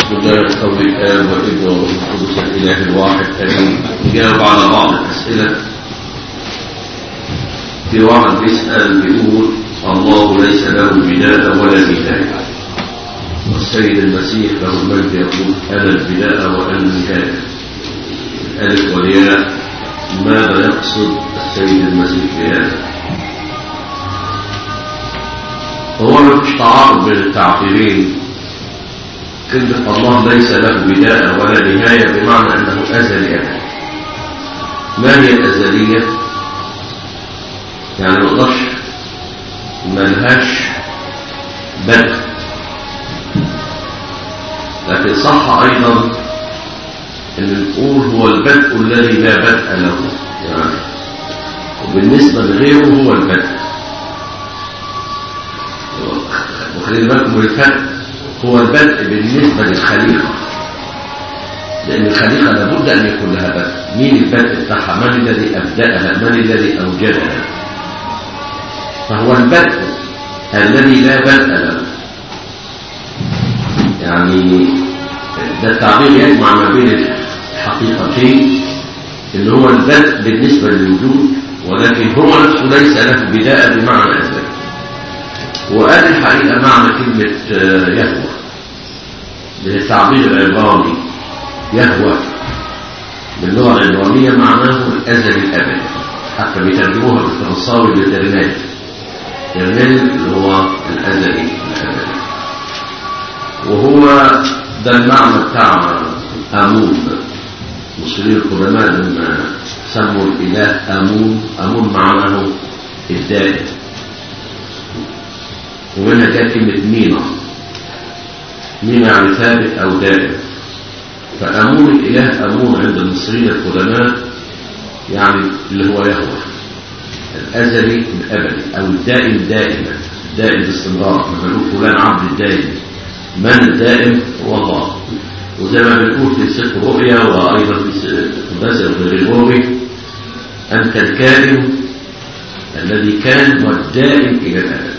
بسم الله القول الآن وإبن وروح القدس الإله الواحد أمين نجاوب على بعض الأسئلة في واحد بيسأل بيقول الله ليس له بداية ولا نهاية والسيد المسيح له المجد يقول أنا البداية وأنا النهاية الألف والياء ماذا يقصد السيد المسيح بهذا هو مفيش تعارض بين التعبيرين كلمة الله ليس له بداية ولا نهاية بمعنى أنه أزلي أبدا ما هي الأزلية؟ يعني مقدرش ملهاش بدء لكن صح أيضا أن نقول هو البدء الذي لا بدء له يعني وبالنسبة لغيره هو البدء وخلي بالكم من الفرق هو البدء بالنسبة للخليقة لأن الخليقة لابد أن يكون لها بدء مين البدء بتاعها من الذي أبدأها من الذي أوجدها فهو البدء الذي لا بدء له يعني ده التعبير يجمع ما بين الحقيقتين اللي هو البدء بالنسبة للوجود ولكن هو نفسه ليس له بداية بمعنى أزلي وقال الحقيقة معنى كلمة يهوى بالتعبير العبراني يهوى باللغة العبرانية معناه الأزل الأبدي حتى بيترجموها بالفرنساوي بترنال ترنال اللي هو الأزلي الأبدي وهو ده المعنى بتاع آمون المصريين القدماء لما سموا الإله آمون آمون معناه الدائم ومنها جاء كلمة مينا مينا يعني ثابت أو دائم فأمون الإله أمون عند المصريين القدماء يعني اللي هو يهوى الأزلي الأبدي أو الدائم دائما الدائم باستمرار لما نقول فلان عبد الدائم من الدائم هو الله وزي ما بنقول في سفر الرؤيا وأيضا في مثل غريغوري أنت الكائن الذي كان والدائم إلى الأبد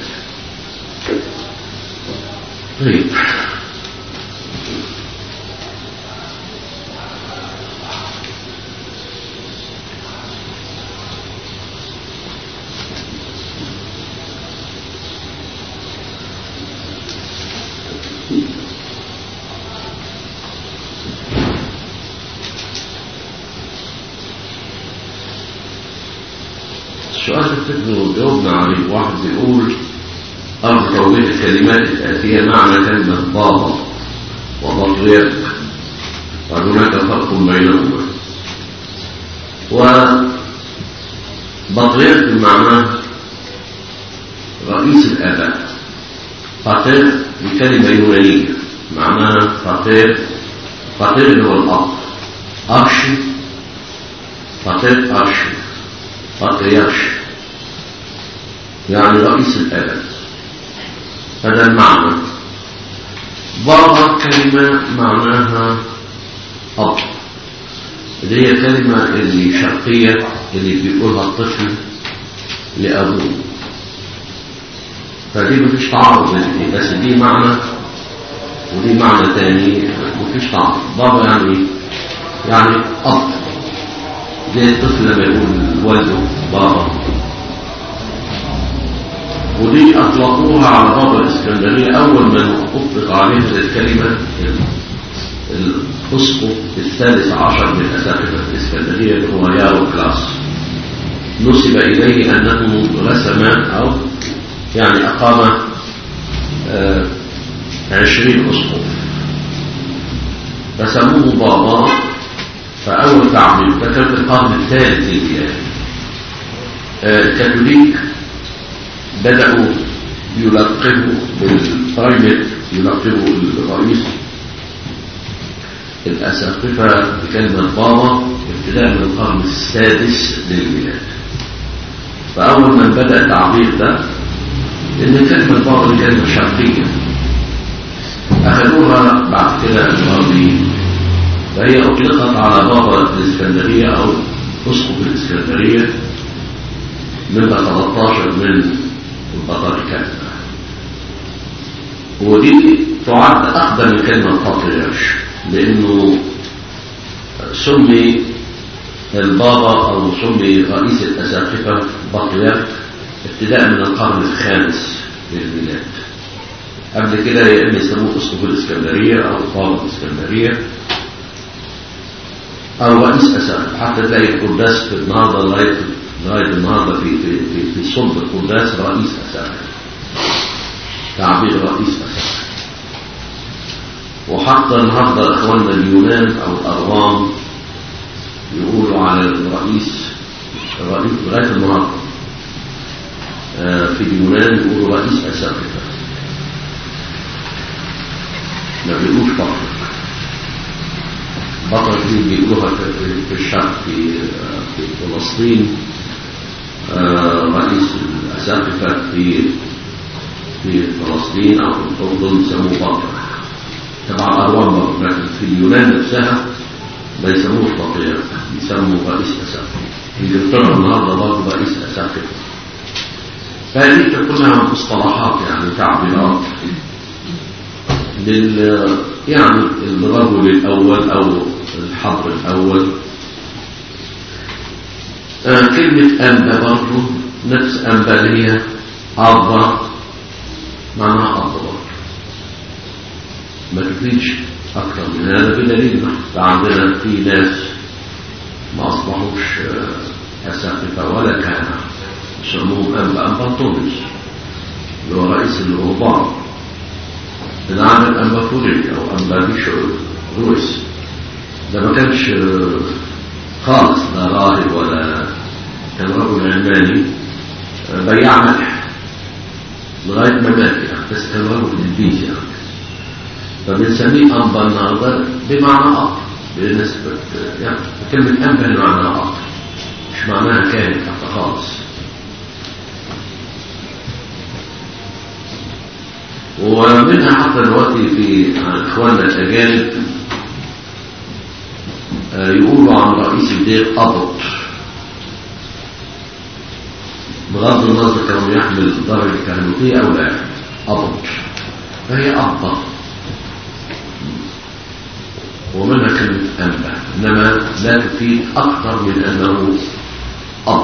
طيب السؤال تفتكروا جاوبنا عليه واحد بيقول أرجو توضيح الكلمات الآتية معنى كلمة بابا وبطريرك وهناك فرق بينهما وبطريرك بمعنى رئيس الآباء فاطر بكلمة يونانية معناها فاطر فاطر اللي هو الأب أرشي فاطر أرشي بطريرش يعني رئيس الآباء هذا المعنى بابا كلمة معناها أب اللي هي كلمة اللي شرقية اللي بيقولها الطفل لأبوه فدي مفيش تعارض بين بس دي معنى ودي معنى تاني مفيش تعارض بابا يعني يعني أب زي الطفل لما يقول والده بابا ودي أطلقوها على بابا الإسكندرية أول من أطلق عليه الكلمة الأسقف الثالث عشر من أساقفة الإسكندرية اللي هو يارو كلاس نسب إليه أنه رسم أو يعني أقام آه عشرين أسقف فسموه بابا فأول تعظيم ده كان في القرن الثالث للميلاد الكاثوليك بدأوا يلقبوا بالبرايمت يلقبوا الرئيس الأساقفة بكلمة بابا ابتداء من القرن السادس للميلاد فأول من بدأ التعبير ده إن كلمة بابا دي كلمة شرقية أخذوها بعد كده الغربيين فهي أطلقت على بابا الإسكندرية أو أسقف الإسكندرية من 13 من البطاركة ودي تعد أقدم من كلمة بطريرش لأنه سمي البابا أو سمي رئيس الأساقفة بطريرك ابتداء من القرن الخامس للميلاد قبل كده يا اما يسموه اسقف الاسكندريه او بابا الاسكندريه او رئيس اساقفه حتى تلاقي القداس في النهارده لغايه لغايه النهارده في في في, في صلب القداس رئيس اساقفه تعبير رئيس اساقفه وحتى النهارده اخواننا اليونان او الارغام يقولوا على الرئيس الرئيس لغايه النهارده في اليونان يقولوا رئيس أساقفة ما بيقولوش بطرك بطرك دي بيقولوها في الشرق في في فلسطين رئيس الأساقفة في في فلسطين أو في الأردن يسموه بطرك تبع الأروان برضه لكن في اليونان نفسها ما يسموش بطريرك يسموا رئيس أساقفة انجلترا النهارده برضه رئيس أساقفة فهذه كلها مصطلحات يعني تعبيرات لل يعني الرجل الاول او الحبر الاول آه كلمة أنبا برضه نفس أنبا اللي هي أبا معناها أبا برضه ما تفيدش أكثر من هذا بدليل عندنا في ناس ما أصبحوش أساقفة ولا كهنة يسموهم أنبا أنبا طونس اللي هو رئيس الرهبان العالم أنبا فوريك أو أنبا بيشو رويس ده ما كانش خالص لا راهب ولا كان رجل علماني بياع ملح لغاية ما مات يعني بس كان رجل البيت يعني فبنسميه أنبا النهارده بمعنى أب بنسبة يعني كلمة أنبا بمعنى أب مش معناها كاهن حتى خالص ومنها حتى دلوقتي في اخواننا الاجانب يقولوا عن رئيس الدير أبط بغض النظر كانوا يحمل الدرجة الكهنوتية أو لا أبط فهي أبط ومنها كلمة أنبا إنما لا تفيد أكثر من أنه أب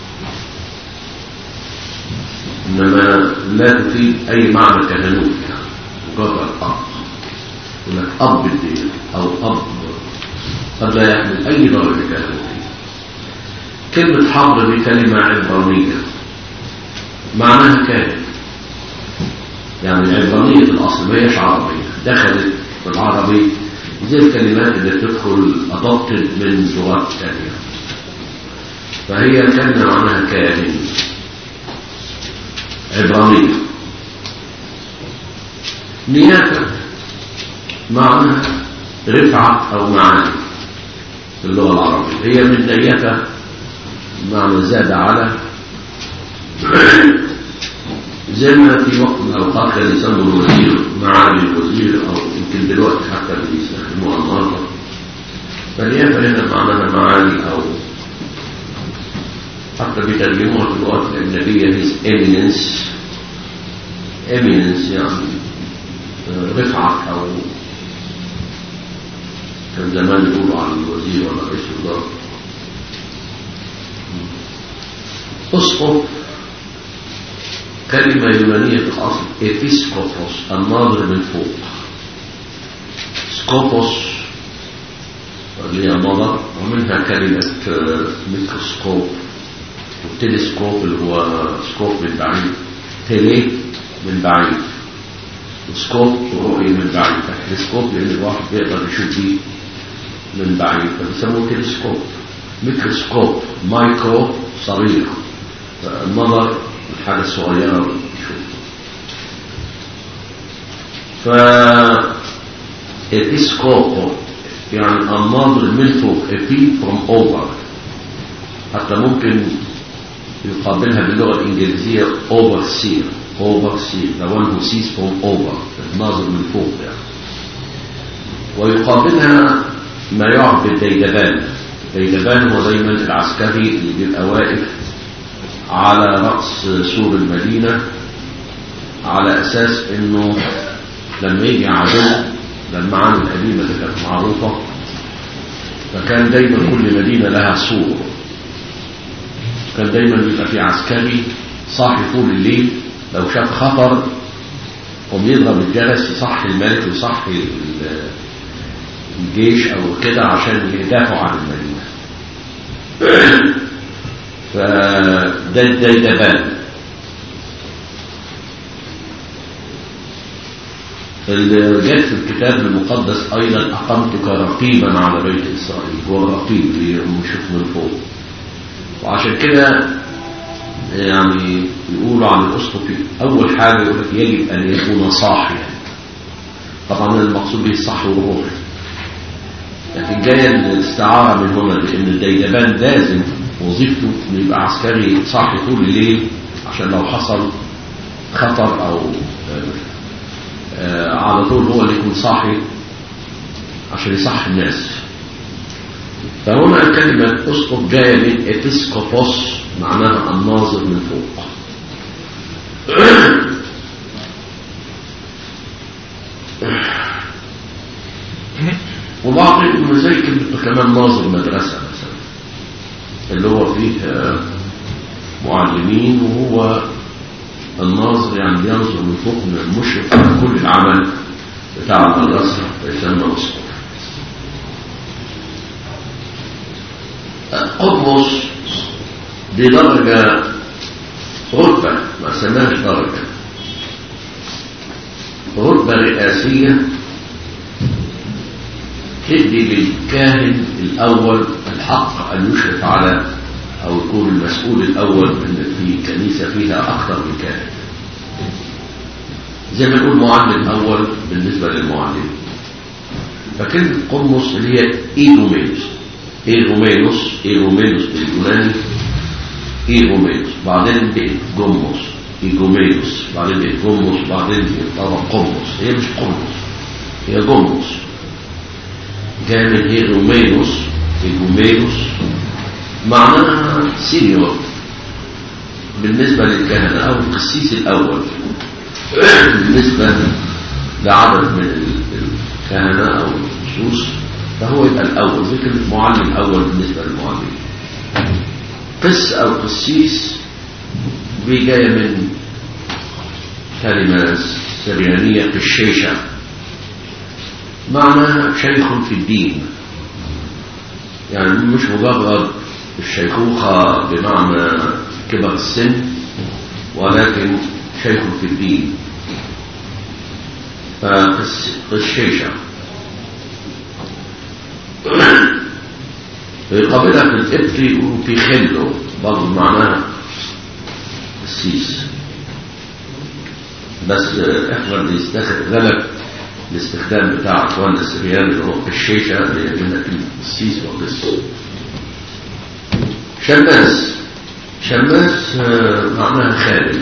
إنما لا تفيد أي معنى كهنوت يعني مجرد أب يقول لك أب الدين أو أب قد لا يحمل أي درجة كهنوتية كلمة حبر دي كلمة عبرانية معناها كاهن يعني العبرانية الأصل ما هيش عربية دخلت في العربي زي الكلمات اللي تدخل أضبطت من لغات ثانية فهي كلمة معناها كاهن عبرانية نيافة معناها رفعة أو معاني في اللغة العربية هي من نيافة معنى زاد على زي ما في وقت من الأوقات كان يسموا الوزير معالي الوزير أو يمكن دلوقتي حتى بيستخدموها النهارده فاليافة هنا معناها معالي أو حتى بيترجموها في اللغات الأجنبية his eminence eminence يعني رفعة أو كان زمان يقولوا عن الوزير ولا رئيس الوزراء أسقط كلمة يونانية في الأصل إبيسكوبوس الناظر من فوق سكوبوس اللي هي النظر ومنها كلمة ميكروسكوب والتلسكوب اللي هو سكوب من بعيد تيلي من بعيد سكوب رؤية من بعيد تلسكوب لأن الواحد بيقدر يشوف بيه من بعيد فبيسموه تلسكوب ميكروسكوب مايكرو صغير النظر الحاجة الصغيرة يشوف ف الاسكوب يعني الناظر من فوق ابي from over حتى ممكن يقابلها باللغة الإنجليزية overseer overseer the one who sees from over الناظر من فوق يعني ويقابلها ما يعرف بالديدبان الديدبان هو دايما العسكري اللي بيبقى واقف على رأس سور المدينة على أساس أنه لما يجي عدو للمعاني القديمة اللي كانت معروفة فكان دايما كل مدينة لها سور كان دايما يبقى في عسكري صاحي طول الليل لو شاف خطر قم يضرب الجرس يصحي الملك ويصحي الجيش او كده عشان يدافعوا عن المدينة فده الديدبان اللي جاء في الكتاب المقدس ايضا اقمتك رقيبا على بيت اسرائيل هو الرقيب اللي يشوف من فوق وعشان كده يعني يقولوا عن الاسقف اول حاجه يقول لك يجب ان يكون صاحيا طبعا المقصود به الصحو الروحي لكن جايه الاستعاره من هنا لان الديدبان لازم وظيفته انه يبقى عسكري صاحي طول الليل عشان لو حصل خطر او آه على طول هو اللي يكون صاحي عشان يصحي الناس فهنا كلمة اسقف جاية من ابيسكوبوس معناها الناظر من فوق وبعض انه زي كلمة كمان ناظر مدرسة مثلا اللي هو فيه معلمين وهو الناظر يعني بينظر من فوق من المشرف على كل العمل بتاع المدرسة يسمى اسقف قبرص دي درجة رتبة ما سماش درجة رتبة رئاسية تدي للكاهن الأول الحق أن يشرف على أو يكون المسؤول الأول في كنيسة فيها أكثر من كاهن زي ما نقول معلم أول بالنسبة للمعلم فكلمة قرمص اللي هي إيدومينوس إيرومينوس إيرومينوس باليوناني إيرومينوس بعدين بقت جمص إيجومينوس بعدين بقت جمص بعدين بقت طبعا قمص هي مش قمص هي جمص جاء من إيرومينوس إيجومينوس معناها سينيور بالنسبة للكهنة أو القسيس الأول بالنسبة لعدد من الكهنة أو الخصوص فهو يبقى الأول زي كلمة معلم أول بالنسبة للمعلم قس أو قسيس دي جاية من كلمة سريانية في الشيشة معناها شيخ في الدين يعني مش مجرد الشيخوخة بمعنى كبر السن ولكن شيخ في الدين فالشيشة يقابلها في الإبتي يقولوا في خلو برضه معناها السيس بس احنا بنستخدم غلب الاستخدام بتاع اخواننا السريان اللي هو في الشيشة اللي هي منها كلمة السيس وقس شماس شماس معناها خالد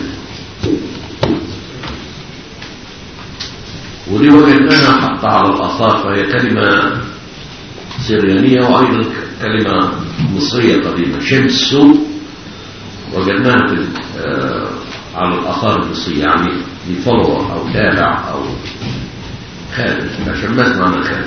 ودي وجدناها حتى على الآثار فهي كلمة سريانية وأيضا كلمة مصرية قديمة شمسو وجدناها في على الآثار المصرية يعني لفروة أو تابع أو خالد شماس معنى خالد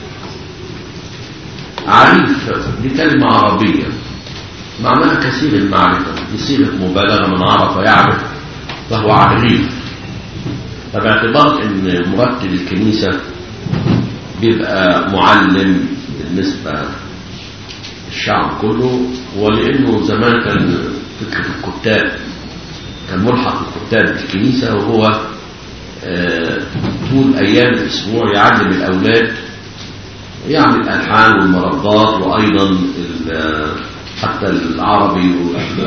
عريف دي كلمة عربية معناها كثير المعرفة دي صيغة مبالغة من عرف يعرف فهو عريف فباعتبار ان مرتب الكنيسة بيبقى معلم بالنسبة للشعب كله ولانه زمان كان فكرة الكتاب كان ملحق الكتاب بالكنيسة وهو آه طول ايام الاسبوع يعلم الاولاد يعني الالحان والمردات وايضا حتى العربي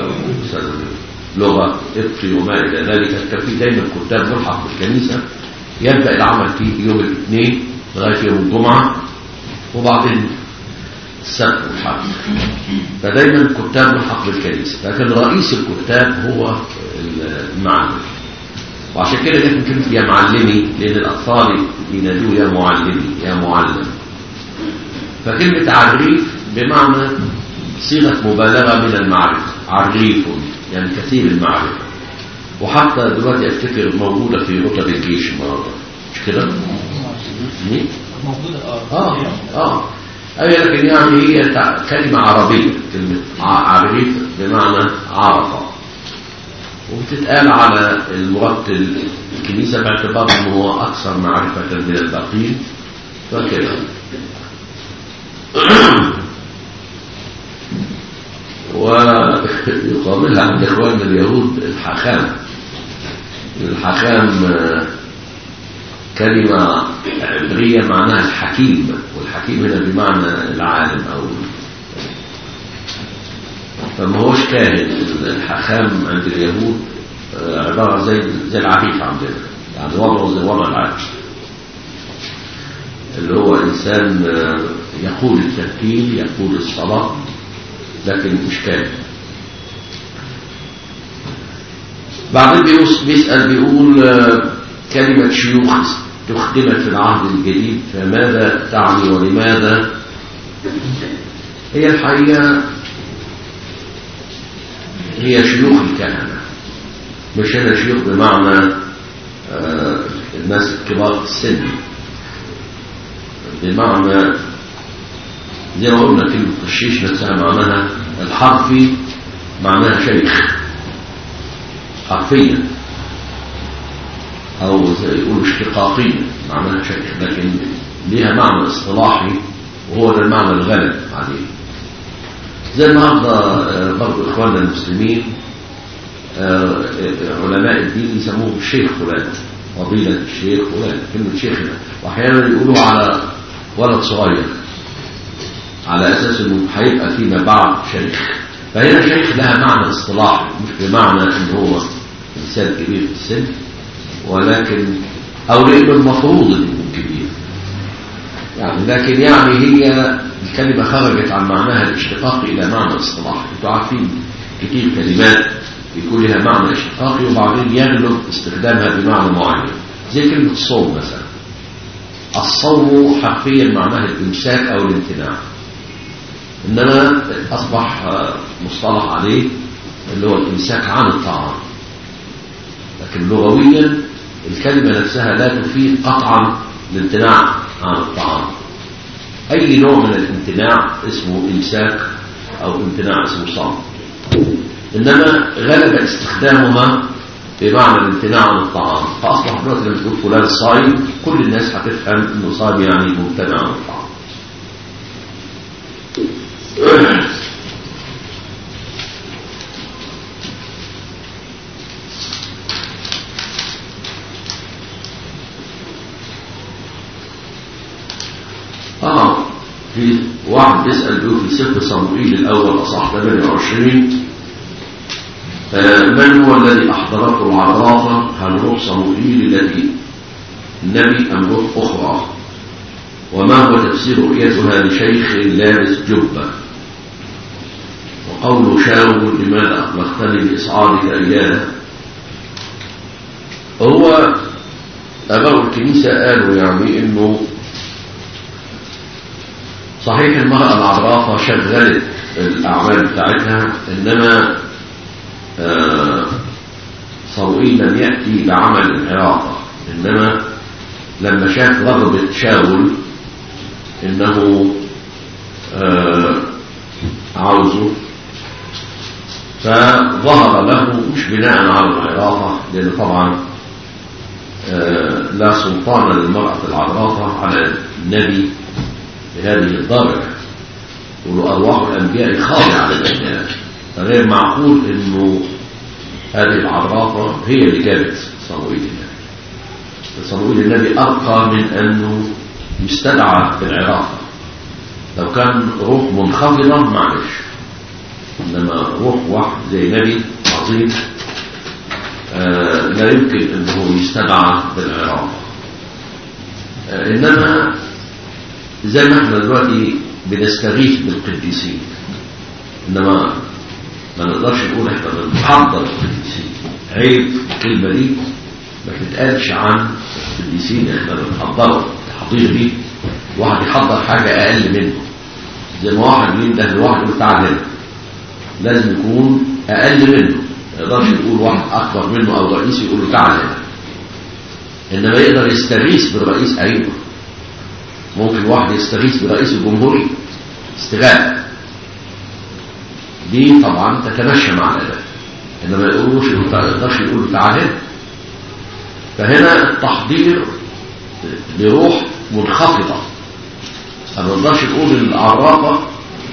لغة إبطي وما إلى ذلك كان في دايما كتاب ملحق بالكنيسة يبدأ العمل فيه يوم الاثنين لغاية يوم الجمعة وبعدين السبت والحد فدايما كتاب ملحق بالكنيسة لكن رئيس الكتاب هو المعلم وعشان كده جت كلمة يا معلمي لأن الأطفال ينادوه يا معلمي يا معلم فكلمة عريف بمعنى صيغة مبالغة من المعرفة عريف يعني كثير المعرفة وحتى دلوقتي افتكر موجودة في رتب الجيش النهارده مش كده؟ مين؟ موجودة اه اه أي لكن يعني هي تع- كلمة عربية كلمة ع- عربية بمعنى عرفة وبتتقال على المرتل الكنيسة باعتبار أنه هو أكثر معرفة من الباقين فكده ويقابلها عند إخواننا اليهود الحاخام الحاخام آه، كلمة عبرية معناها الحكيم والحكيم هنا بمعنى العالم أو فما هوش كاهن الحكام عند اليهود آه، عبارة زي زي العفيف عندنا يعني وضعه زي وضع العفيف اللي هو إنسان آه، يقول الترتيب يقول الصلاة لكن مش كاهن بعدين بيوس- بيسأل بيقول آه، كلمة شيوخ استخدمت في العهد الجديد فماذا تعني ولماذا هي الحقيقة هي شيوخ الكهنة مش هنا شيوخ بمعنى آه، الناس كبار في السن بمعنى زي ما قلنا كلمة قشيش نفسها معناها الحرفي معناها شيخ حرفيا أو زي يقولوا اشتقاقيا معناها شيخ لكن ليها معنى اصطلاحي وهو ده المعنى الغالب عليه زي النهارده آه، برضو إخواننا المسلمين آه، آه، علماء الدين يسموه الشيخ فلان فضيلة الشيخ فلان كلمة شيخ هنا وأحيانا يقولوا على ولد صغير على أساس إنه هيبقى فيما بعد شيخ فهنا شيخ لها معنى اصطلاحي مش بمعنى إن هو إنسان كبير في السن ولكن أو لأنه المفروض إنه يكون كبير يعني لكن يعني هي الكلمة خرجت عن معناها الاشتقاقي إلى معنى اصطلاحي انتوا عارفين كتير كلمات يكون لها معنى اشتقاقي وبعدين يغلب استخدامها بمعنى معين زي كلمة الصوم مثلا الصوم حرفيا معناها الإمساك أو الامتناع إنما أصبح آه، مصطلح عليه اللي هو الإمساك عن الطعام لكن لغويا الكلمة نفسها لا تفيد قطعا الامتناع عن الطعام أي نوع من الامتناع اسمه إمساك أو امتناع اسمه صوم إنما غلب استخدامها بمعنى الامتناع عن الطعام فأصبح دلوقتي لما تقول فلان صايم كل الناس هتفهم إنه صايم يعني ممتنع عن الطعام اه في واحد بيسأل بيقول في سفر صموئيل الأول أصح 28 آه، من هو الذي أحضرته العرافة هل روح صموئيل الذي النبي أم روح أخرى وما هو تفسير رؤيتها لشيخ لابس جبة وقول شاول لماذا أخبرتني بإصعادك إياه هو أباء الكنيسة قالوا يعني إنه صحيح المرأة العرافة شغلت الأعمال بتاعتها إنما آه، صموئيل لم يأتي بعمل العرافة إنما لما شاف رغبة شاول إنه آه، عاوزه فظهر له مش بناء على العرافة لأن طبعا آه، لا سلطان للمرأة العرافة على النبي بهذه الدرجة وأرواح الأنبياء خاضعة للأنبياء فغير معقول إنه هذه العرافة هي اللي جابت صموئيل النبي صموئيل النبي أرقى من أنه يستدعى بالعرافة لو كان روح منخفضة معلش إنما روح واحد زي نبي عظيم آه لا يمكن أنه يستدعى بالعرافة آه إنما زي ما احنا دلوقتي بنستغيث بالقديسين انما ما نقدرش نقول احنا بنحضر القديسين عيب الكلمه دي ما تتقالش عن القديسين احنا بنحضره التحضير دي واحد يحضر حاجه اقل منه زي ما واحد ينده لواحد يقول تعال هنا لازم يكون اقل منه ما يقدرش يقول واحد اكبر منه او رئيس يقول له تعال هنا إنما يقدر يستغيث بالرئيس أيوه ممكن واحد يستغيث برئيس الجمهورية استغاثة دي طبعا تتمشى مع الأدب إنما يقولوش ما يقدرش يقول تعالى هنا فهنا التحضير بروح منخفضة ما نقدرش نقول العراقة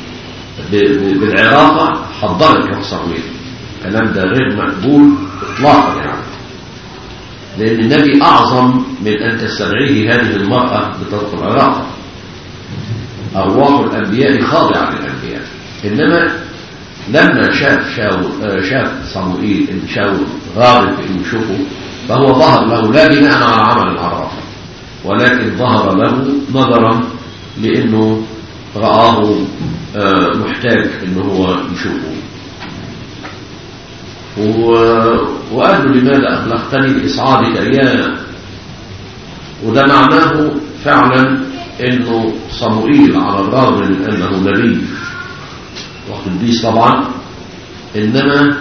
بالعراقة حضرت روح صغير الكلام ده غير مقبول اطلاقا يعني لأن النبي أعظم من أن تستدعيه هذه المرأة بطرق العراقة أرواح الأنبياء خاضعة للأنبياء إنما لما شاف شاو شاف صموئيل إن شاول غاضب إنه يشوفه فهو ظهر له لا بناء على عمل العرافة ولكن ظهر له نظرا لأنه رآه محتاج إنه هو يشوفه وقال له لماذا أخلقتني بإسعادك إياه وده معناه فعلا إنه صموئيل على الرغم من أنه نبي وقديس طبعا إنما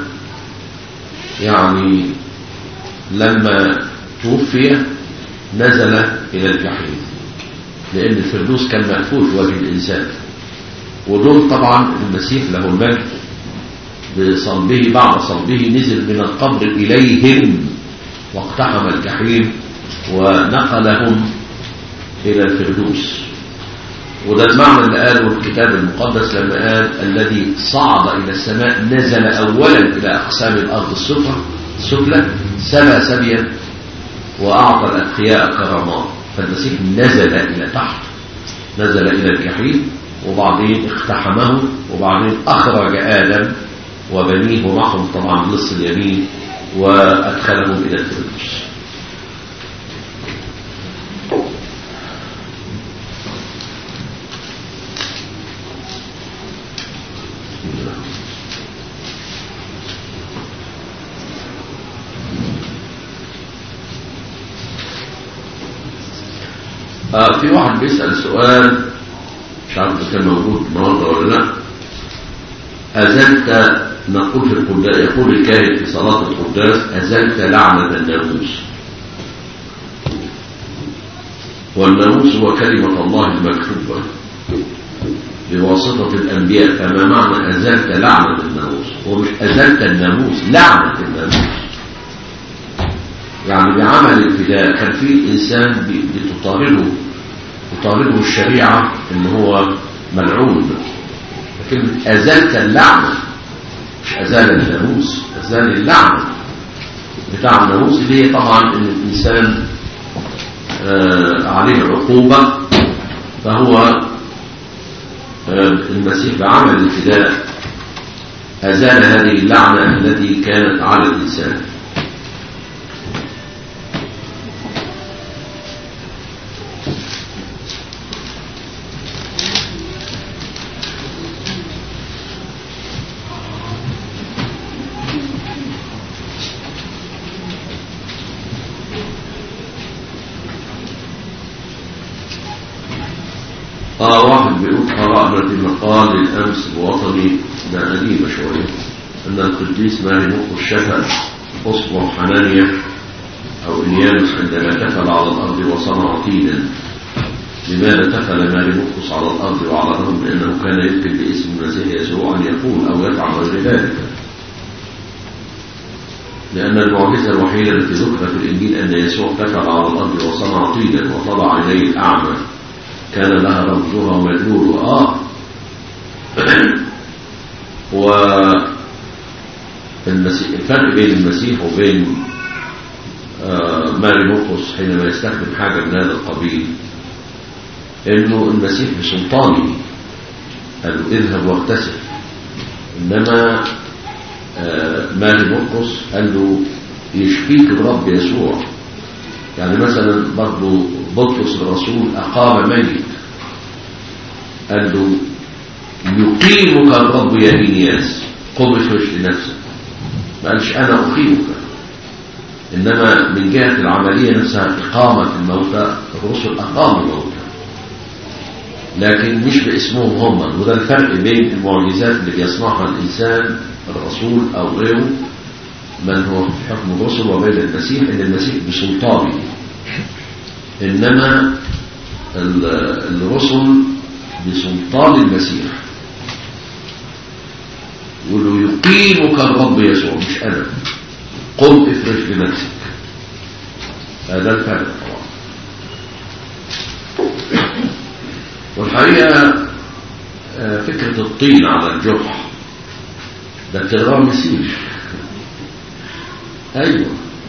يعني لما توفي نزل إلى الجحيم لأن الفردوس كان مقفول في وجه الإنسان ودول طبعا المسيح له المجد بصلبه بعد صلبه نزل من القبر إليهم واقتحم الجحيم ونقلهم إلى الفردوس وده المعنى اللي قاله الكتاب المقدس لما قال الذي صعد إلى السماء نزل أولا إلى أقسام الأرض السفلى السفلى سبى سبيا وأعطى الأتقياء كرامات فالمسيح نزل إلى تحت نزل إلى الجحيم وبعدين اقتحمه وبعدين أخرج آدم وبنيه معهم طبعا نص اليمين وأدخلهم إلى الفردوس آه في واحد بيسأل سؤال مش عارف إذا كان موجود النهارده ولا لا أزلت نقول في القداس يقول الكاهن في صلاة القداس أزلت لعنة الناموس والناموس هو كلمة الله المكتوبة بواسطة الأنبياء فما معنى أزلت لعنة الناموس هو مش أزلت الناموس لعنة الناموس يعني بعمل الفداء كان في إنسان بتطارده تطارده الشريعة إن هو ملعون لكن أزلت اللعنة مش أزال الناموس أزال اللعنة بتاع الناموس اللي هي طبعا إن الإنسان آه عليه عقوبة فهو آه المسيح بعمل الفداء أزال هذه اللعنة التي كانت على الإنسان اه واحد بيقول قرأنا في مقال الأمس الوطني ده قديمة شوية أن القديس ماري مخ شفى أصبع حنانيا أو إنيانوس عندما تفل على الأرض وصنع طينا لماذا تفل ماري مخص على الأرض وعلى الرغم لأنه كان يمكن باسم المسيح يسوع أن يقول أو يفعل غير ذلك لأن المعجزة الوحيدة التي ذكرت في الإنجيل أن يسوع تفل على الأرض وصنع طينا وطلع إليه الأعمى كان لها رمزها ومدلولها آه و المسيح الفرق بين المسيح وبين آه ماري مرقس حينما يستخدم حاجة من هذا القبيل انه المسيح بسلطانه قال له اذهب واغتسل انما آه ماري مرقس قال له يشفيك الرب يسوع يعني مثلا برضه بطرس الرسول أقام ميت قال له يقيمك الرب يا إلياس قم افرش لنفسك ما قالش أنا أقيمك إنما من جهة العملية نفسها إقامة الموتى الرسل أقاموا الموتى لكن مش باسمهم هم وده الفرق بين المعجزات اللي بيصنعها الإنسان الرسول أو غيره من هو في حكم الرسل وبين المسيح ان المسيح بسلطانه إنما الرسل بسلطان المسيح يقولوا يقيمك الرب يسوع مش أنا قم افرش بنفسك هذا الفرق طبعا والحقيقة فكرة الطين على الجرح ده تغرار مسيح أيوة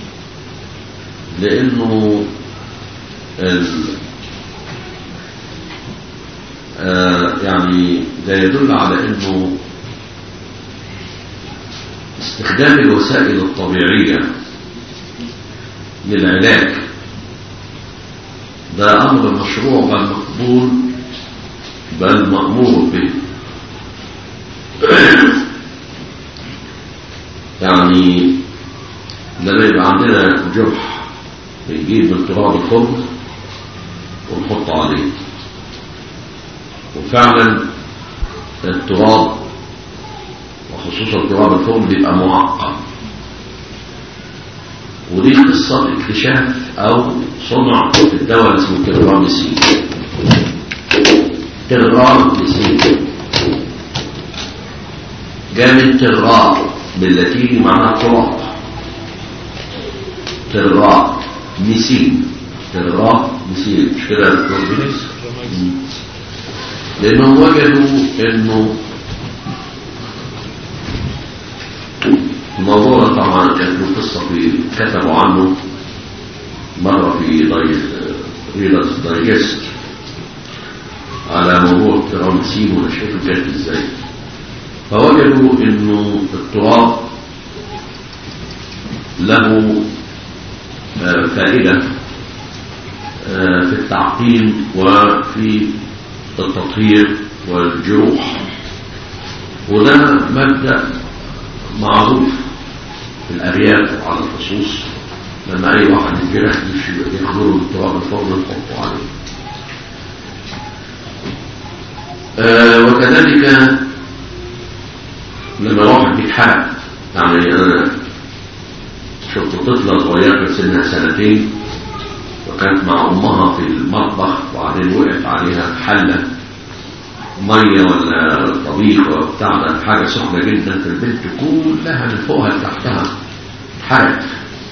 لأنه ال... آه يعني ده يدل على أنه استخدام الوسائل الطبيعية للعلاج ده أمر مشروع بل مقبول بل مأمور به يعني لما يبقى عندنا جرح بنجيب من تراب الفرن ونحط عليه وفعلا التراب وخصوصا تراب الفرن بيبقى معقم ودي قصة اكتشاف او صنع الدواء اللي اسمه تراميسين تراميسين جاء من تراب باللاتيني معناها تراب تراب ميسين تراب ميسين مش كده الكوربينيس لانهم وجدوا انه الموضوع ده طبعا كانت له قصه في كتبوا عنه مره في ريدرز دايجست على موضوع الترامسين ونشأته كانت ازاي فوجدوا انه التراب له فائدة في التعقيم وفي التطهير والجروح وده مبدأ معروف في الأرياف وعلى الخصوص لما أي واحد يجرح يخبره بالتراب الفرن يحطه عليه آه وكذلك لما واحد بيتحرق يعني أنا شفت طفلة صغيرة في سنها سنتين وكانت مع أمها في المطبخ وبعدين وقعت عليها حلة مية ولا طبيخ ولا بتاع ده حاجة سخنة جدا في البنت كلها من فوقها لتحتها اتحرقت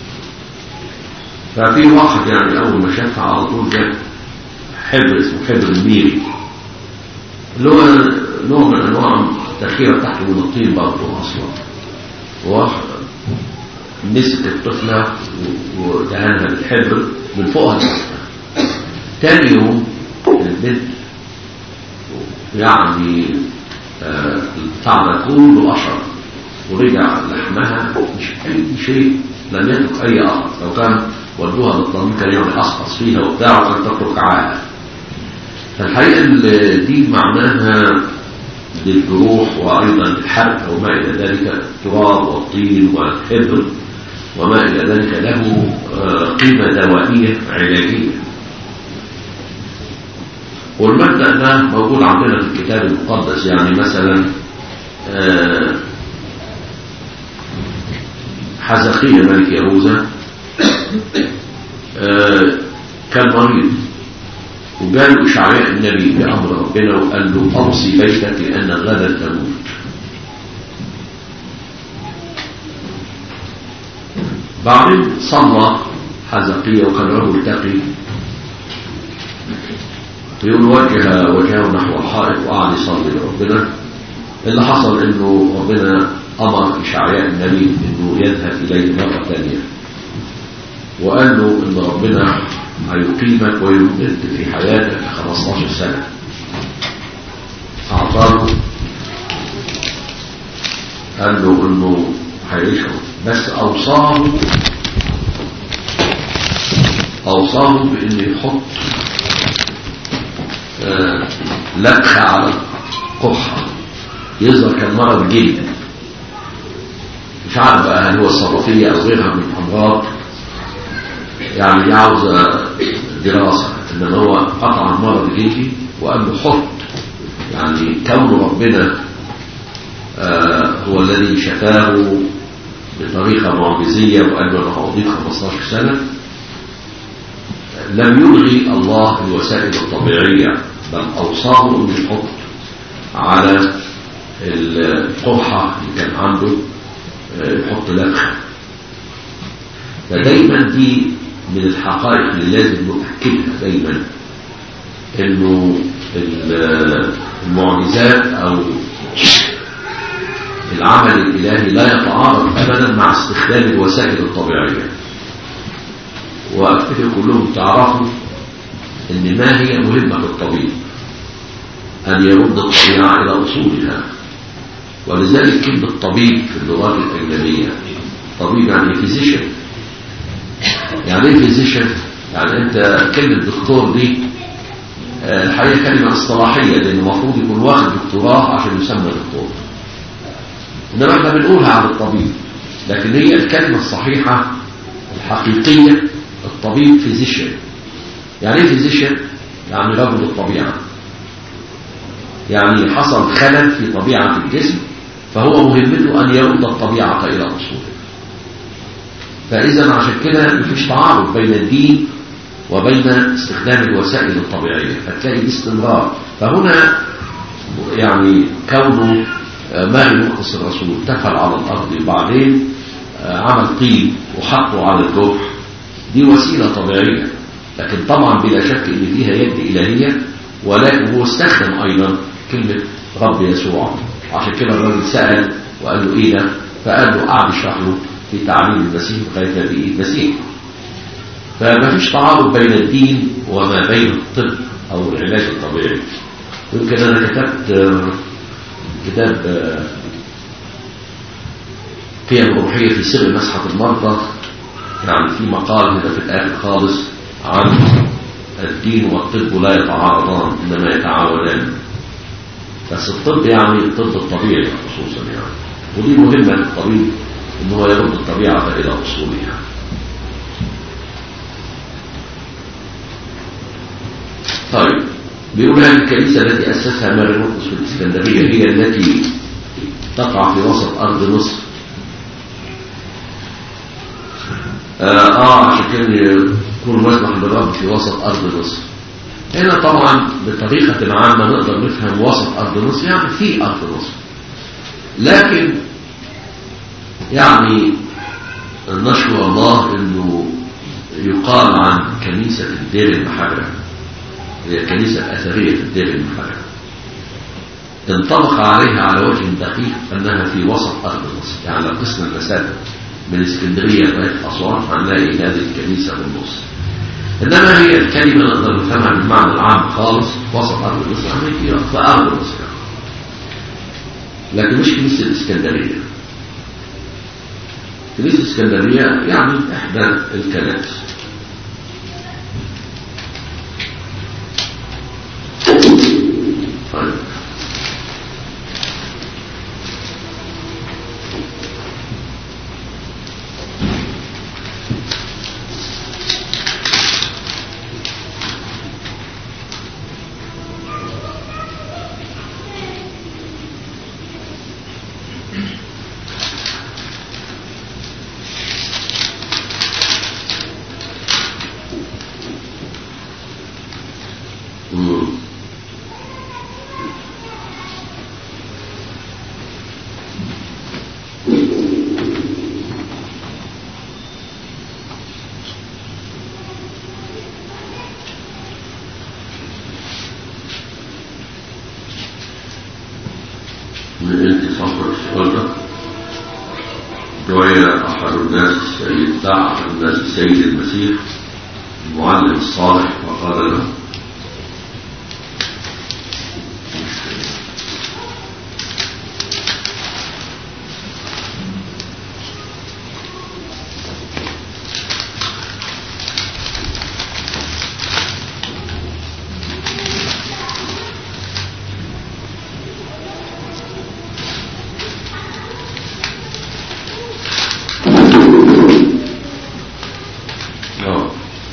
ففي واحد يعني أول ما شافها على طول جاب حبر اسمه حبر الميري اللي هو نوع من أنواع التأخيرة بتاعته من الطين برضه أصلا واحد مسك الطفلة ودهنها بالحبر من فوقها لتحتها تاني يوم البنت يعني البتاع ده كله أشر ورجع لحمها مش أي شيء لم يترك أي أثر لو كان ودوها بالطبيب كان يعني أسقط فيها وبتاع وكان تترك عاهة فالحقيقة دي معناها للجروح وأيضا الحرق وما إلى ذلك التراب والطين والحبر وما إلى ذلك له قيمة دوائية علاجية والمبدأ ده موجود عندنا في الكتاب المقدس يعني مثلا حزقية ملك يهوذا كان مريض وجاء إشعياء النبي بأمر ربنا وقال له أوصي بيتك لأن غدا تموت بعدين صلى حزقية وكان رجل تقي يقول وجه وجهه نحو الحائط وقعد يصلي لربنا اللي حصل انه ربنا امر اشعياء النبي انه يذهب اليه مره ثانيه وقال له ان ربنا هيقيمك ويمد في حياتك 15 سنه اعطاه قال له انه هيعيشه بس اوصاه اوصاه بانه يحط آه لبخة على القرحة يظهر كان مرض جلد مش عارف بقى هل هو الصرافية أو غيرها من الأمراض يعني دي عاوزة دراسة إنما هو قطع المرض جلدي وقال له حط يعني كون ربنا آه هو الذي شفاه بطريقة معجزية وقال له أنا هقضيك 15 سنة لم يلغي الله الوسائل الطبيعية بل أوصاه أن يحط على القرحة اللي كان عنده آه، يحط لبخة فدايما دي من الحقائق اللي لازم نؤكدها دايما انه ال- المعجزات او العمل الالهي لا يتعارض ابدا مع استخدام الوسائل الطبيعيه وافتكر كلهم تعرفوا ان ما هي مهمه الطبيب ان يرد الطبيعه الى اصولها ولذلك كلمه طبيب في اللغات الاجنبيه طبيب يعني فيزيشن يعني ايه فيزيشن يعني انت كلمه دكتور دي آه، الحقيقه كلمه اصطلاحيه لان المفروض يكون واخد دكتوراه عشان يسمى دكتور انما احنا بنقولها عن الطبيب لكن هي الكلمه الصحيحه الحقيقيه الطبيب فيزيشن يعني ايه فيزيشن يعني رجل الطبيعه يعني حصل خلل في طبيعه الجسم فهو مهمته ان يرد الطبيعه الى اصولها فاذا عشان كده مفيش تعارض بين الدين وبين استخدام الوسائل الطبيعيه فتلاقي باستمرار فهنا يعني كونه آه، ماء مقدس الرسول تفل على الارض وبعدين آه، عمل طين وحطه على الجرح دي وسيله طبيعيه لكن طبعا بلا شك ان فيها يد الهيه ولكن هو استخدم ايضا كلمه رب يسوع عشان كده الراجل سال وقال له ايه ده فقال له قعد يشرح له في تعليم المسيح لغايه ما بقي المسيح فما فيش تعارض بين الدين وما بين الطب او العلاج الطبيعي يمكن انا كتبت آه، كتاب آه، قيم روحيه في سر مسحه المرضى يعني في مقال هنا في الاخر خالص عن الدين والطب لا يتعارضان انما يتعاونان بس الطب يعني الطب الطبيعي خصوصا يعني ودي مهمه للطبيب ان هو يرد الطبيعه الى اصولها طيب بيقول هذه الكنيسة التي أسسها ماري مرقس في الإسكندرية هي التي تقع في وسط أرض مصر آه, آه عشان كده يكون مسمح بالرب في وسط أرض مصر هنا طبعا بطريقة عامة نقدر نفهم وسط أرض مصر يعني في أرض مصر لكن يعني نشكر الله انه يقال عن كنيسة الدير المحرم هي الكنيسة الأثرية في الدير المحرم انطبق عليها على وجه دقيق أنها في وسط أرض مصر يعني لو قسنا المسافة من اسكندرية لغاية أسوان هنلاقي هذه الكنيسة في النص إنما هي الكلمة نقدر نفهمها بالمعنى العام خالص وسط أرض مصر يعني في في أرض مصر لكن مش كنيسة الإسكندرية كنيسة الإسكندرية يعني إحدى الكنائس طيب مم. من انت صفر السؤال ده دعي أحد الناس السيد دعا أحد الناس السيد المسيح المعلم الصالح وقال له آه.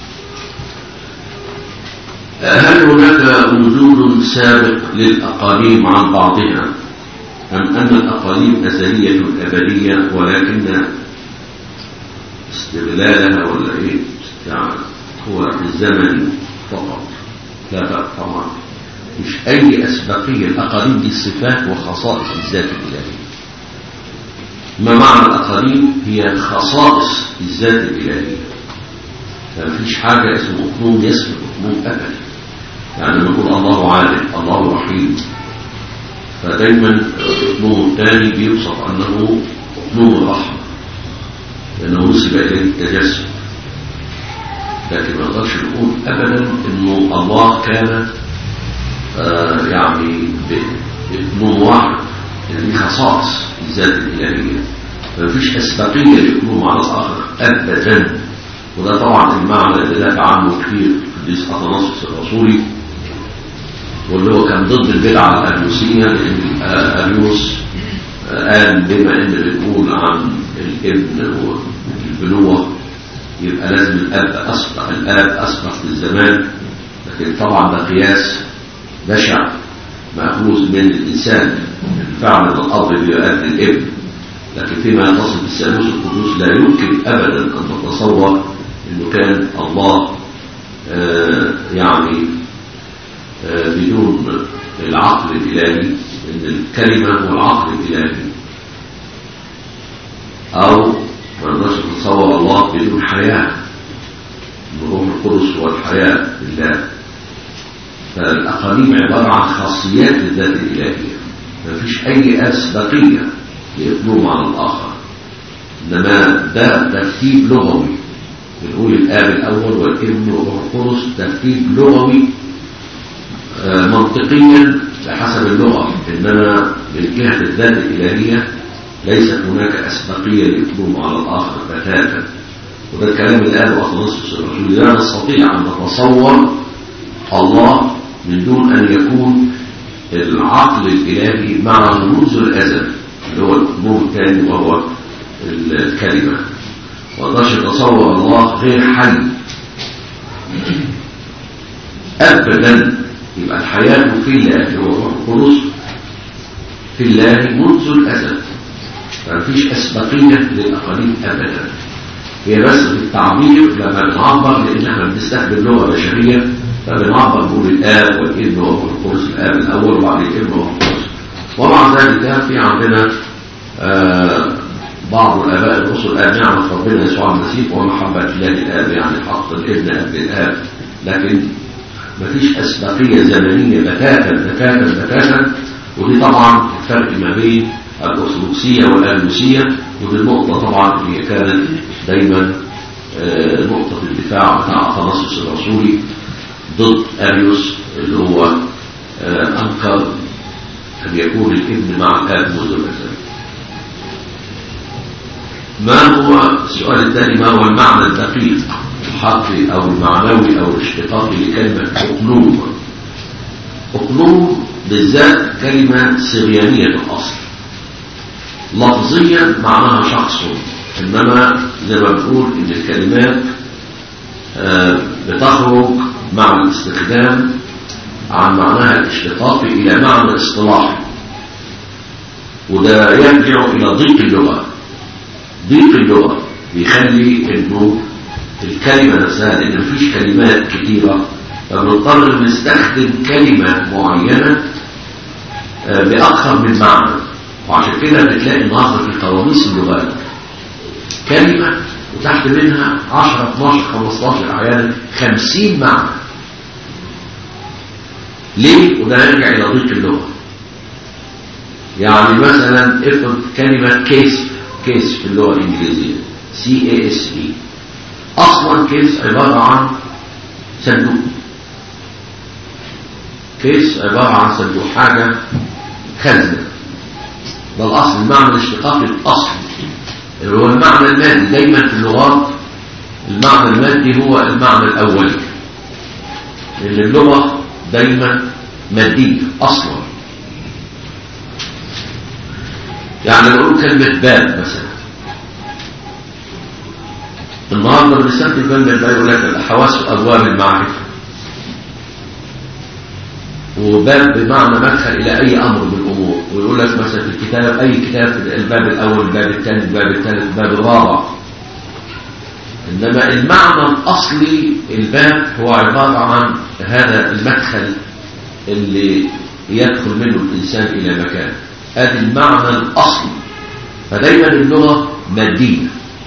هل هناك وجود سابق للأقاليم عن بعضها أم أن الأقاليم أزلية أبدية ولكن استغلالها ولا إيه يعني هو الزمن فقط لا بقى طبعا مش أي أسبقية الأقاليم دي الصفات وخصائص الذات الإلهية ما معنى الأقاليم هي خصائص الذات الإلهية فمفيش حاجة اسمه أقنوم يسبق أقنوم أبدا يعني نقول الله عالم الله رحيم فدايما الأقنوم الثاني بيوصف أنه أقنوم الرحمة لأنه نسب إليه التجسد لكن ما نقدرش نقول أبدا أنه الله كان آه يعني بأقنوم واحد يعني خصائص الذات الإلهية فمفيش أسبقية لأقنوم على الآخر أبدا وده طبعا المعنى اللي دافع عنه كثير قديس أثناصص الرسولي واللي هو كان ضد البدعة الأريوسية لأن أريوس قال بما إن بنقول عن الابن والبنوة يبقى لازم الأب أسبق الآب أسبق في الزمان لكن طبعا ده قياس بشع مأخوذ من الإنسان فعلا الأب بيؤدي الابن لكن فيما يتصل بالثالوث القدوس لا يمكن أبدا أن تتصور أنه كان الله آه يعني آه بدون العقل الإلهي أن الكلمة هو العقل الإلهي أو ما نقدرش نتصور الله بدون حياة الروح القدس هو الحياة لله فالأقاليم عبارة عن خاصيات الذات الإلهية ما فيش أي أسبقية لإقلوم على الآخر إنما ده ترتيب لغوي بنقول الآب الأول والابن والروح القدس ترتيب لغوي آه منطقيا بحسب اللغة إنما من جهة الذات الإلهية ليست هناك أسبقية لإقلوم على الآخر بتاتا وده الكلام اللي قاله أخنصص الرسول لا نستطيع أن نتصور الله من دون أن يكون العقل الإلهي معه منذ الأزل اللي هو النور الثاني وهو الكلمة وقدرش يتصور الله غير حي أبدا يبقى الحياة في الله اللي هو الروح القدس في الله منذ الأزل فمفيش أسبقية للأقاليم أبدا هي بس في التعبير لما بنعبر لأن احنا بنستخدم لغة بشرية فبنعبر نقول الآب والابن والروح القدس الآب الأول وبعد الابن والروح القدس ومع ذلك في عندنا آه بعض الآباء الرسل قال نعمة ربنا يسوع المسيح ومحبة الله الآب يعني حق الابن قبل الآب لكن مفيش أسبقية زمنية بتاتا بتاتا بتاتا ودي طبعا الفرق ما بين الأرثوذكسية والألوسية ودي النقطة طبعا هي كانت دايما آه نقطة الدفاع بتاع أثناصص الرسولي ضد أريوس اللي هو آه أنكر أن يكون الابن مع الآب منذ الأزل ما هو السؤال الثاني ما هو المعنى الدقيق الحقي أو المعنوي أو الاشتقاقي لكلمة أقلوم أقلوم بالذات كلمة سريانية الأصل لفظيا معناها شخص إنما زي ما بنقول إن الكلمات آه بتخرج مع الاستخدام عن معناها الاشتقاقي إلى معنى اصطلاحي وده يرجع إلى ضيق اللغة ضيق اللغة بيخلي انه الكلمة نفسها لان مفيش كلمات كتيرة فبنضطر نستخدم كلمة معينة بأكثر من معنى وعشان كده بتلاقي النهارده في قواميس اللغات كلمة وتحت منها 10 12 15 احيانا 50 معنى ليه؟ وده يرجع الى ضيق اللغة يعني مثلا افرض كلمة كيس كيس في اللغة الإنجليزية سي اي اس اي أصلا كيس عبارة عن صندوق كيس عبارة عن صندوق حاجة خزنة ده الأصل المعنى الاشتقاقي الأصل اللي هو المعنى المادي دايما في اللغات المعنى المادي هو المعنى الأولي لأن اللغة دايما مادية أصلا يعني نقول كلمة باب مثلا النهارده بنستخدم كلمة باب يقول لك الحواس أبواب المعرفة وباب بمعنى مدخل إلى أي أمر من الأمور ويقول لك مثلا في الكتاب أي كتاب الباب الأول الباب الثاني الباب الثالث الباب الرابع إنما المعنى الأصلي الباب هو عبارة عن هذا المدخل اللي يدخل منه الإنسان إلى مكان هذا المعنى الأصلي فدايما اللغة مادية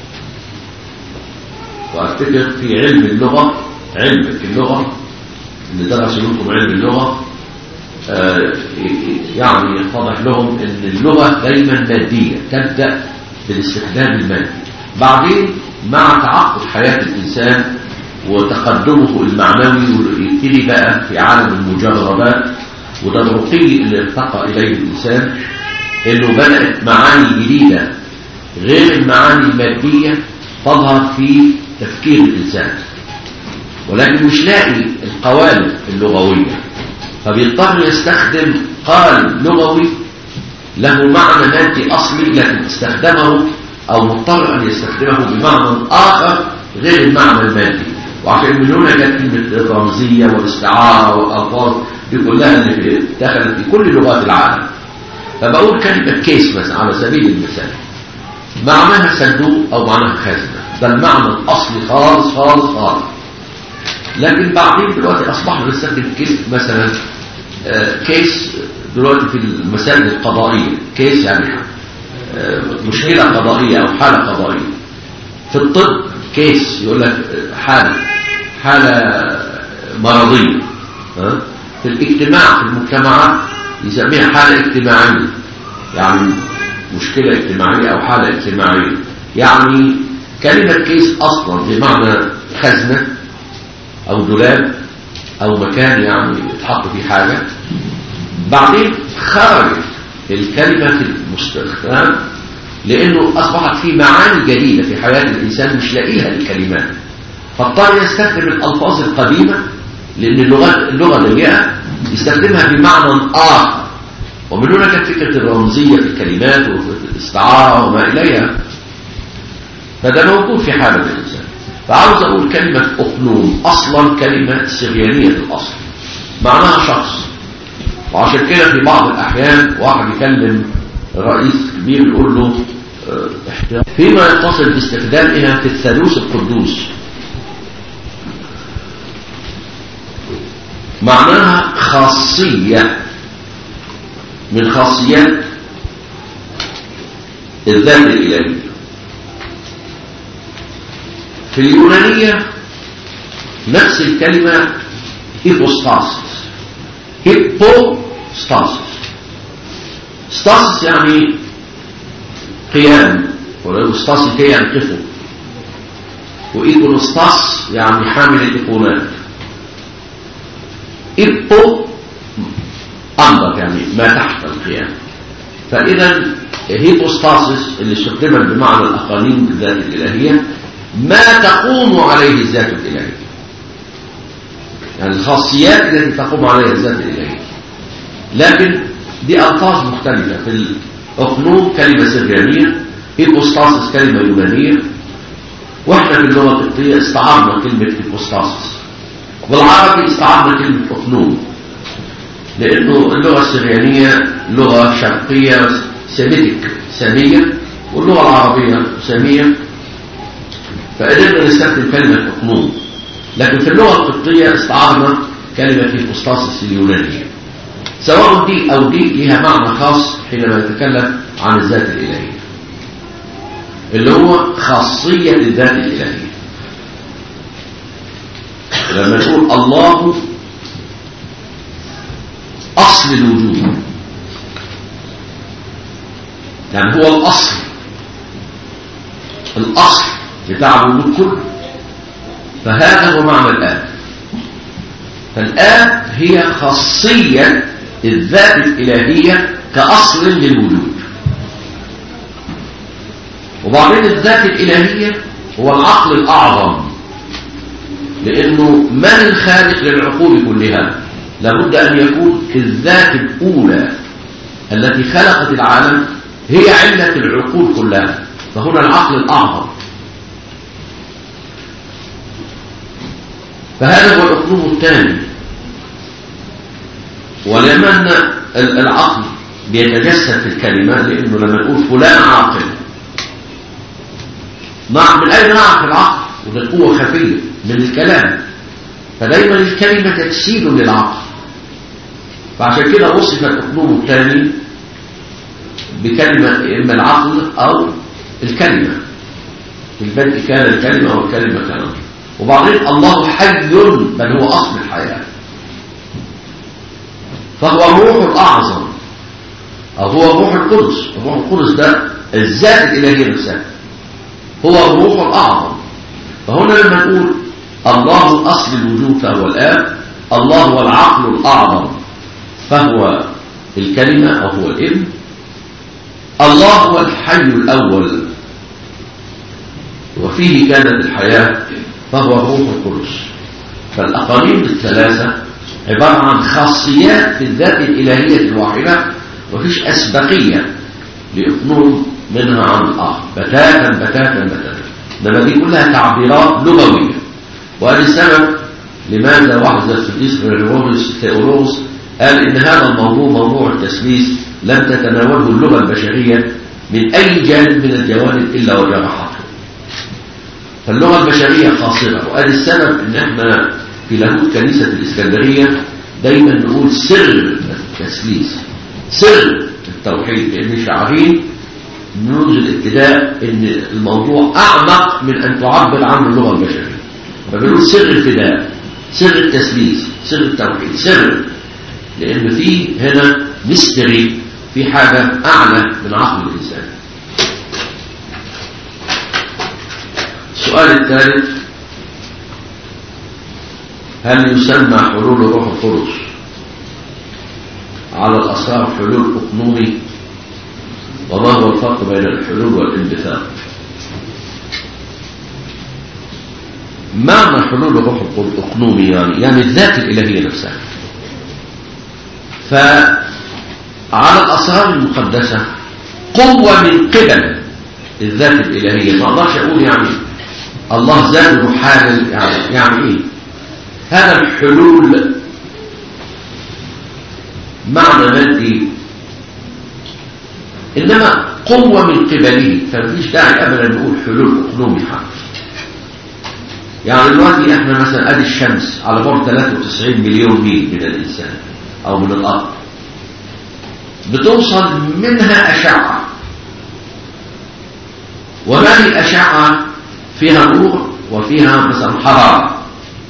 وأفتكر في علم اللغة علم في اللغة اللي درس منكم علم اللغة آه يعني يتضح لهم ان اللغة دايما مادية تبدأ بالاستخدام المادي بعدين مع تعقد حياة الإنسان وتقدمه المعنوي يبتدي بقى في عالم المجربات وده الرقي اللي ارتقى إليه الإنسان إنه بدأت معاني جديدة غير المعاني المادية تظهر في تفكير الإنسان ولكن مش لاقي القوالب اللغوية فبيضطر يستخدم قالب لغوي له معنى مادي أصلي لكن استخدمه أو مضطر أن يستخدمه بمعنى آخر غير المعنى المادي وعشان من هنا جت كلمة الرمزية والاستعارة والألفاظ دي كلها اللي دخلت في كل لغات العالم فبقول كلمة كيس مثلا على سبيل المثال معناها صندوق أو معناها خزنة ده المعنى الأصلي خالص خالص خالص لكن بعدين دلوقتي أصبحنا نستخدم كيس مثلا آه كيس دلوقتي في المسائل القضائية كيس يعني آه مشكلة قضائية أو حالة قضائية في الطب كيس يقول لك حالة حالة مرضية ها؟ في الاجتماع في المجتمعات يسميها حالة اجتماعية يعني مشكلة اجتماعية أو حالة اجتماعية يعني كلمة كيس أصلا بمعنى خزنة أو دولاب أو مكان يعني يتحط فيه حاجة بعدين خرجت الكلمة في المستخدم لأنه أصبحت في معاني جديدة في حياة الإنسان مش لاقيها الكلمات فاضطر يستخدم الألفاظ القديمة لأن اللغة اللغة ضيقة يستخدمها بمعنى آخر ومن هنا كانت فكرة الرمزية في الكلمات وفي الاستعارة وما إليها فده موجود في حالة الإنسان فعاوز أقول كلمة أقنوم أصلا كلمة سريانية الأصل معناها شخص وعشان كده في بعض الأحيان واحد يكلم رئيس كبير يقول له اه فيما يتصل باستخدامها في الثالوث القدوس معناها خاصية من خاصيات الذات الإلهية في اليونانية نفس الكلمة هيبوستاسيس هيبوستاسيس ستاسيس يعني قيام وستاسيس يعني قفل وإيكونوستاس يعني حامل الإيقونات إيبو أنظر يعني ما تحت القيام فإذا هيبوستاسيس اللي استخدمت بمعنى الأقانيم بالذات الإلهية ما تقوم عليه الذات الإلهية يعني الخاصيات التي تقوم عليها الذات الإلهية لكن دي ألفاظ مختلفة في الأقنوم كلمة سريانية هيبوستاسيس كلمة يونانية واحنا في اللغة القبطية استعرنا كلمة هيبوستاسيس بالعربي استعرنا كلمة أقنوم لأنه اللغة السريانية لغة شرقية سيميتك سامية واللغة العربية سامية فقدرنا نستخدم كلمة أقنوم لكن في اللغة القبطية استعرنا كلمة هيبوستاسيس اليونانية سواء دي أو دي لها معنى خاص حينما نتكلم عن الذات الإلهية اللي هو خاصية الذات الإلهية لما نقول الله أصل الوجود يعني هو الأصل الأصل بتاع الوجود كله فهذا هو معنى الآب فالآب هي خاصية الذات الإلهية كأصل للوجود وبعدين الذات الإلهية هو العقل الأعظم لأنه من الخالق للعقول كلها لابد أن يكون الذات الأولى التي خلقت العالم هي علة العقول كلها فهنا العقل الأعظم فهذا هو الأقلوم الثاني ولمن العقل بيتجسد في الكلمة لأنه لما نقول فلان عاقل من أين نعرف العقل وده قوة خفية من الكلام فدايما الكلمة تجسيد للعقل فعشان كده وصف الأقلوم الثاني بكلمة إما العقل أو الكلمة في البدء كان الكلمة أو الكلمة كان وبعدين الله حي بل هو أصل الحياة فهو الروح الأعظم أو هو الروح القدس الروح القدس ده الذات الإلهية نفسها هو الروح الأعظم فهنا لما نقول الله أصل الوجود فهو الآب الله هو العقل الأعظم فهو الكلمة أو هو الابن الله هو الحي الأول وفيه كانت الحياة فهو الروح القدس فالأقاليم الثلاثة عبارة عن خاصيات في الذات الإلهية الواحدة وفيش أسبقية لإقنوم منها عن الآخر بتاتا بتاتا بتاتا إنما دي كلها تعبيرات لغوية وهذا السبب لماذا وحدة القديس غريغوريوس ثيولوس قال إن هذا الموضوع موضوع التسليس لم تتناوله اللغة البشرية من أي جانب من الجوانب إلا وجرحته فاللغة البشرية قاصرة وقال السبب إن احنا في لاهوت كنيسة الإسكندرية دايما نقول سر التسليس سر التوحيد لأن شعارين منذ الابتداء ان الموضوع اعمق من ان تعبر عنه اللغه البشريه فبنقول سر الفداء سر التسليس سر التوحيد سر لان في هنا ميستري في حاجه اعلى من عقل الانسان السؤال الثالث هل يسمى حلول الروح القدس على الاسرار حلول اقنومي وما هو الفرق بين الحلول والانبثاق معنى حلول الروح الأقنومي يعني يعني الذات الإلهية نفسها فعلى الأسرار المقدسة قوة من قبل الذات الإلهية ما أقدرش أقول يعني الله ذاته حال يعني, يعني إيه هذا الحلول معنى مادي إنما قوة من قبله فمفيش داعي أبدا نقول حلول أقنومي حق يعني دلوقتي احنا مثلا ادي الشمس على بعد 93 مليون ميل من الإنسان أو من الأرض بتوصل منها أشعة وهذه الأشعة فيها نور وفيها مثلا حرارة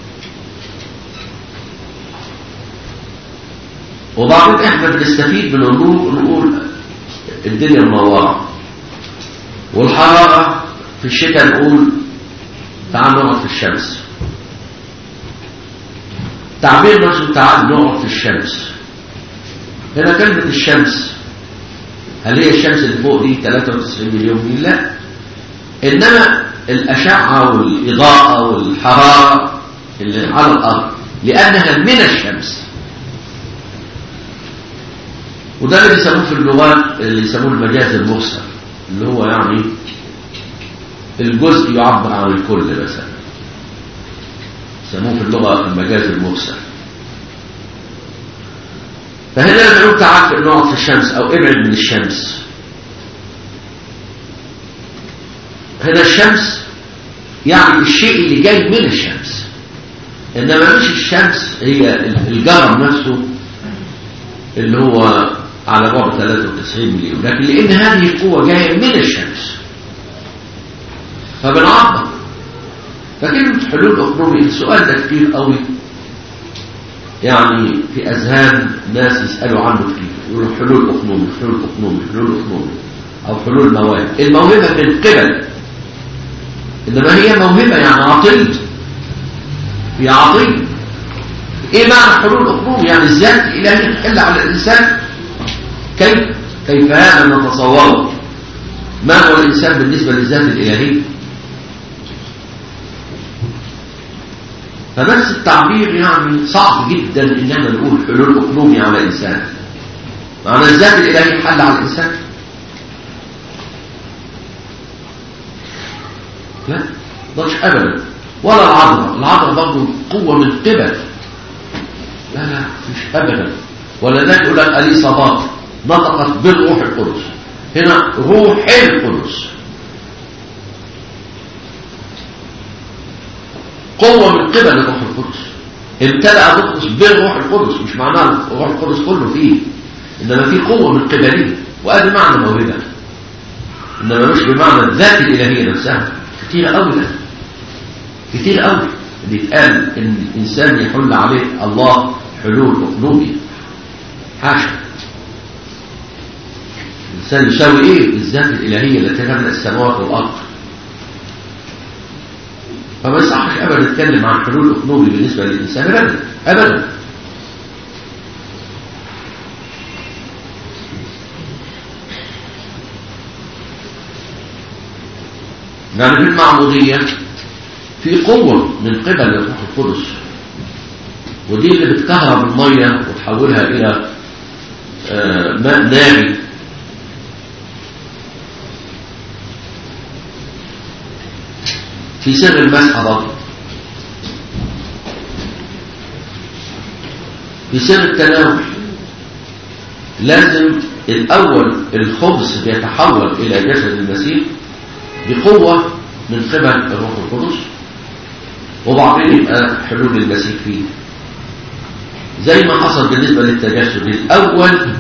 وبعدين احنا بنستفيد من النور نقول الدنيا منورة والحرارة في الشتاء نقول تعال نقعد في الشمس تعبير نفسه تعال نقعد في الشمس هنا كلمة الشمس هل هي الشمس اللي فوق دي 93 مليون ميل لا إنما الأشعة والإضاءة والحرارة اللي على الأرض لأنها من الشمس وده اللي بيسموه في اللغات اللي يسموه المجاز المرسل اللي هو يعني الجزء يعبر عن الكل مثلا يسموه في اللغة المجاز المرسل فهنا لما نقول تعال نقعد في الشمس او ابعد من الشمس هنا الشمس يعني الشيء اللي جاي من الشمس انما مش الشمس هي الجرم نفسه اللي هو على بعد 93 مليون لكن لان هذه القوة جاية من الشمس فبنعبر فكلمة حلول أقنومي السؤال ده كتير قوي يعني في أذهان ناس يسألوا عنه كتير يقولوا حلول أقنومي حلول أقنومي حلول أقنومي أو حلول مواد الموهبة من قبل إنما هي موهبة يعني عطية هي عطية إيه معنى حلول أقنومي يعني الذات الإلهية تحل على الإنسان كيف كيف هذا نتصوره ما هو الإنسان بالنسبة للذات الإلهية فنفس التعبير يعني صعب جدا ان احنا نقول حلول اقنومي على انسان معنى الذات الالهي حل على الانسان لا ضرش ابدا ولا العذراء العذراء برضه قوه من قبل لا لا مش ابدا ولا يقول لك اليصابات نطقت بالروح القدس هنا روح القدس قوة من قبل الروح القدس امتلأ الروح بالروح القدس مش معناه الروح القدس كله فيه إنما في قوة من قبله وهذا معنى موهبة إنما مش بمعنى الذات الإلهية نفسها كتير قوي ده كتير قوي اللي يتقال إن الإنسان يحل عليه الله حلول أقلوبي حاشا الإنسان يساوي إيه الذات الإلهية التي تملأ السماوات والأرض فما يصحش أبدا نتكلم عن حلول أقلوبي بالنسبة للإنسان أبدا أبدا يعني في المعمودية في قوة من قبل الروح القدس ودي اللي بتكهرب المية وتحولها إلى آه ماء ناري في سر المسحة برضه في سر التناول لازم الأول الخبز بيتحول إلى جسد المسيح بقوة من قبل الروح القدس وبعدين يبقى حلول المسيح فيه زي ما حصل بالنسبة للتجسد الأول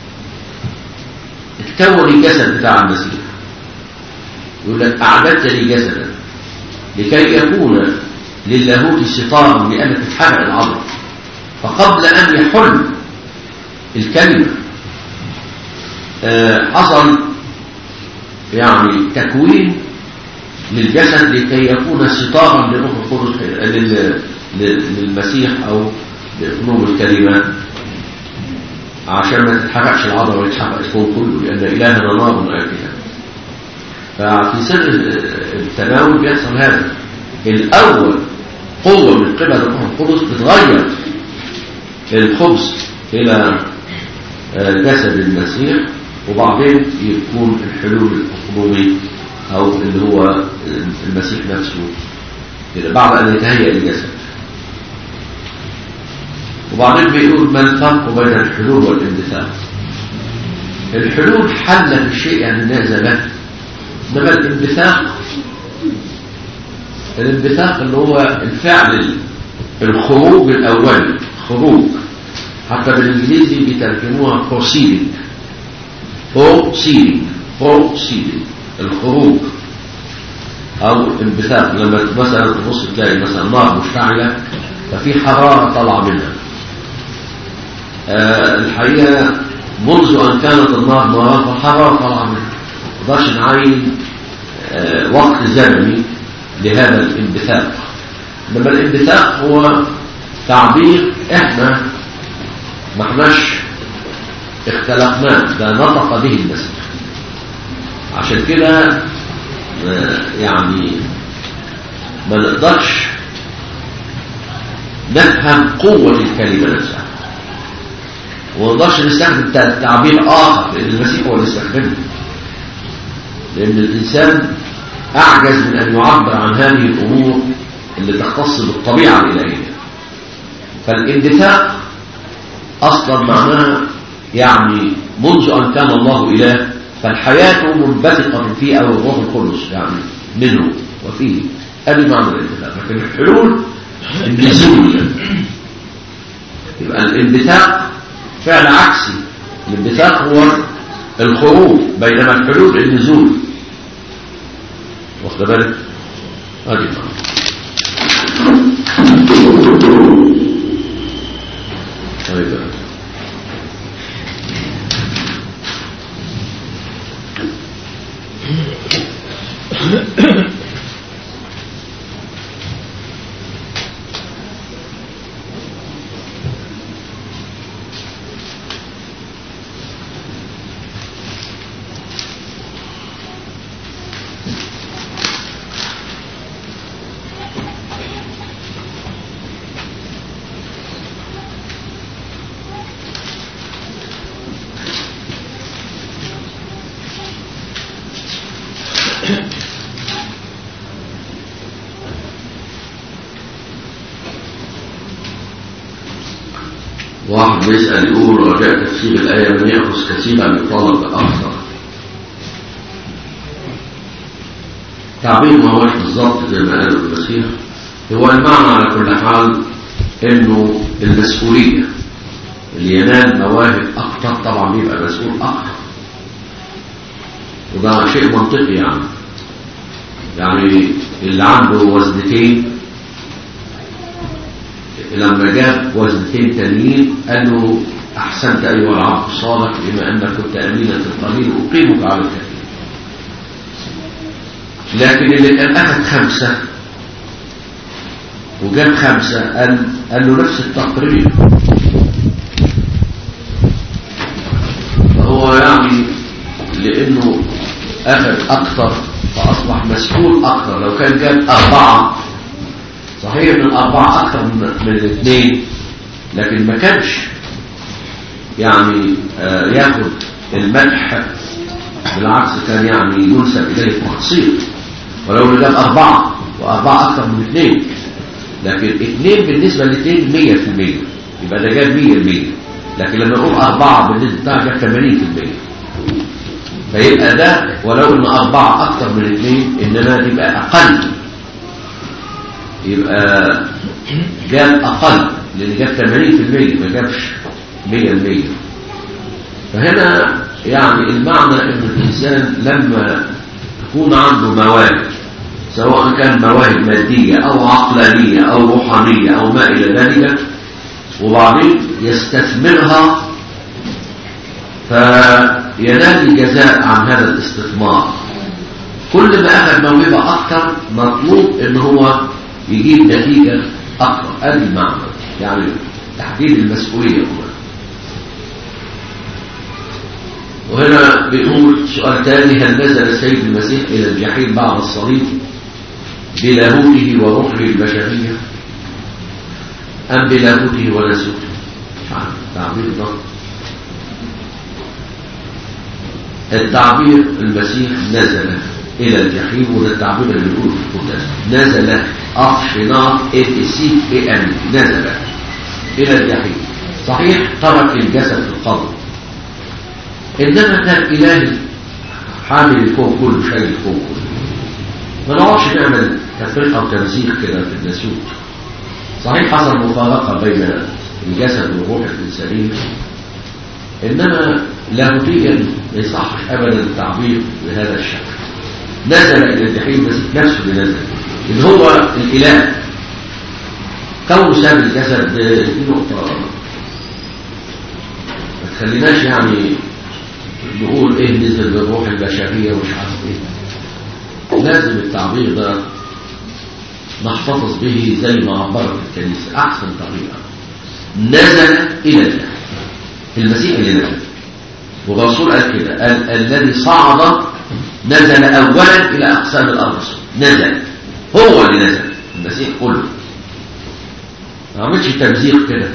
اتكون الجسد بتاع المسيح يقول لك أعددت لي جسدا لكي يكون للاهوت ستار لأن تتحرق العظم فقبل أن يحل الكلمة آه حصل يعني تكوين للجسد لكي يكون ستارا لروح القدس للمسيح او لقلوب الكلمات عشان ما تتحرقش العضله ويتحرق الكون كله لان الهنا نار اكله ففي سر التناول بيحصل هذا الاول قوه من قبل الروح القدس بتغير الخبز الى جسد المسيح وبعدين يكون الحلول القلوبي او اللي هو المسيح نفسه كده بعد ان يتهيأ الجسد وبعدين بيقول ما الفرق بين الحلول والاندثار الحلول حل في الشيء يعني نازل انما الاندثاق الاندثاق اللي هو الفعل الخروج الاولي خروج حتى بالانجليزي بيترجموها proceeding proceeding proceeding الخروج او انبثاق لما مثلا تبص تلاقي مثلا نار مشتعله ففي حراره طالعه منها آه الحقيقه منذ ان كانت النار نار فالحراره طالعه منها ما نقدرش نعين آه وقت زمني لهذا الانبثاق انما الانبثاق هو تعبير احنا ما احناش اختلقناه ده نطق به المسيح عشان كده يعني ما نقدرش نفهم قوة الكلمة نفسها وما نقدرش نستخدم تعبير آخر لأن المسيح هو اللي استخدمه لأن الإنسان أعجز من أن يعبر عن هذه الأمور اللي تختص بالطبيعة الإلهية فالاندفاع أصلا معناها يعني منذ أن كان الله إله فالحياة منبثقة فيه أو الروح القدس يعني منه وفيه هذه معنى الانبثاق لكن الحلول النزول يبقى الانبثاق فعل عكسي الانبثاق هو الخروج بينما الحلول النزول واخد بالك هذه معنى طيب واحد بيسأل يقول رجاء تفسير الآية من يأخذ كثيرا يطالب بأكثر تعبير ما هوش بالظبط زي ما قال المسيح هو المعنى على كل حال انه المسؤولية اللي ينال مواهب اكتر طبعا بيبقى مسؤول اكتر وده شيء منطقي يعني يعني اللي عنده وزنتين لما جاب وزنتين تانيين قال له احسنت ايها العبد الصالح بما انك كنت امينا في القليل اقيمك على الكثير لكن اللي كان اخذ خمسه وجاب خمسة قال, قال له نفس التقرير فهو يعني لأنه أخذ أكثر فأصبح مسؤول أكثر لو كان جاب أربعة صحيح من الأربعة أكثر من, من الاثنين لكن ما كانش يعني آه ياخد المدح بالعكس كان يعني ينسب إليه التقصير ولو جاب أربعة وأربعة أكثر من اثنين لكن اثنين بالنسبة لاثنين مية في المية يبقى ده جاب مية المية لكن لما نقول أربعة بالنسبة بتاع جاب ثمانين في المية فيبقى ده ولو ان أربعة أكثر من اثنين إنما يبقى أقل يبقى جاب أقل لأن جاب ثمانين في المية ما جابش مية المية فهنا يعني المعنى ان الإنسان لما يكون عنده مواهب سواء كان مواهب مادية أو عقلانية أو روحانية أو ما إلى ذلك وبعدين يستثمرها فينال الجزاء عن هذا الاستثمار كل ما أخذ موهبة أكثر مطلوب إن هو يجيب نتيجة أكثر هذا المعنى يعني تحديد المسؤولية هو وهنا بيقول سؤال تاني هل نزل السيد المسيح إلى الجحيم بعد الصليب بلاهوته وروحه البشرية أم بلاهوته ونسوته تعبير ضغط التعبير المسيح نزل إلى الجحيم وده التعبير اللي بيقول في القداس نزل أفشنات إتسيك إأم نزل إلى الجحيم صحيح ترك الجسد في القبر إنما كان إله حامل الكون كله شيء الكون كله ما نقعدش نعمل تفرقة وتمزيق كده في النسوت صحيح حصل مفارقة بين الجسد والروح الإنسانية إنما لاهوتيا ما يصحش أبدا التعبير بهذا الشكل نزل إلى الجحيم بس نفسه اللي نزل اللي هو الإله كونه ساب الجسد دي نقطة ما تخليناش يعني نقول ايه نزل بالروح البشرية ومش عارف ايه لازم التعبير ده نحتفظ به زي ما عبرت الكنيسة احسن طريقة نزل الى الجحيم المسيح اللي نزل والرسول قال كده قال الذي صعد نزل اولا الى اقسام الارض نزل هو اللي نزل المسيح كله ما عملش تمزيق كده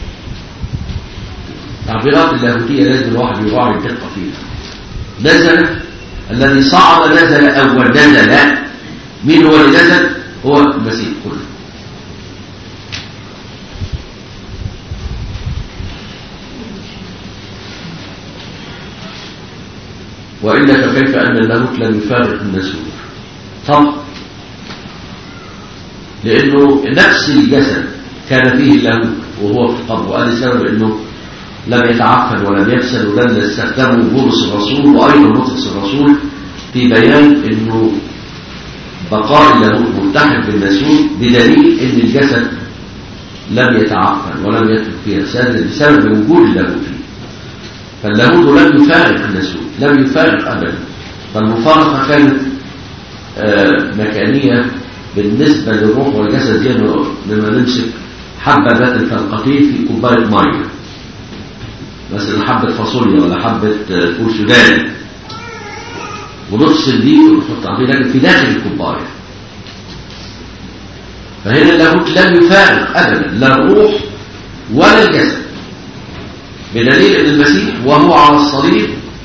التعبيرات اللاهوتية لازم الواحد يراعي الدقة فيها نزل الذي صعد نزل أول نزل مين هو اللي نزل هو المسيح كله وإلا فكيف أن اللاهوت لم يفارق النسور طب لأنه نفس الجسد كان فيه اللاهوت وهو في القبر وقال سبب أنه لم يتعفن ولم يفسد ولم يستخدمه بولس الرسول وايضا مطلس الرسول في بيان انه بقاء اللاهوت ملتحق بالناسوت بدليل ان الجسد لم يتعفن ولم يترك فيه فساد بسبب وجود اللاهوت فيه فاللاهوت لم يفارق الناسوت لم يفارق ابدا فالمفارقه كانت آه مكانيه بالنسبه للروح والجسد زي لما نمسك حبه ذات الفلقتين في كوبايه ميه مثلا حبة فاصوليا ولا حبة فول سوداني ونفصل دي ونحط عليه لكن في داخل الكوباية فهنا اللاهوت لم يفارق أبدا لا الروح ولا الجسد بدليل أن المسيح وهو على الصليب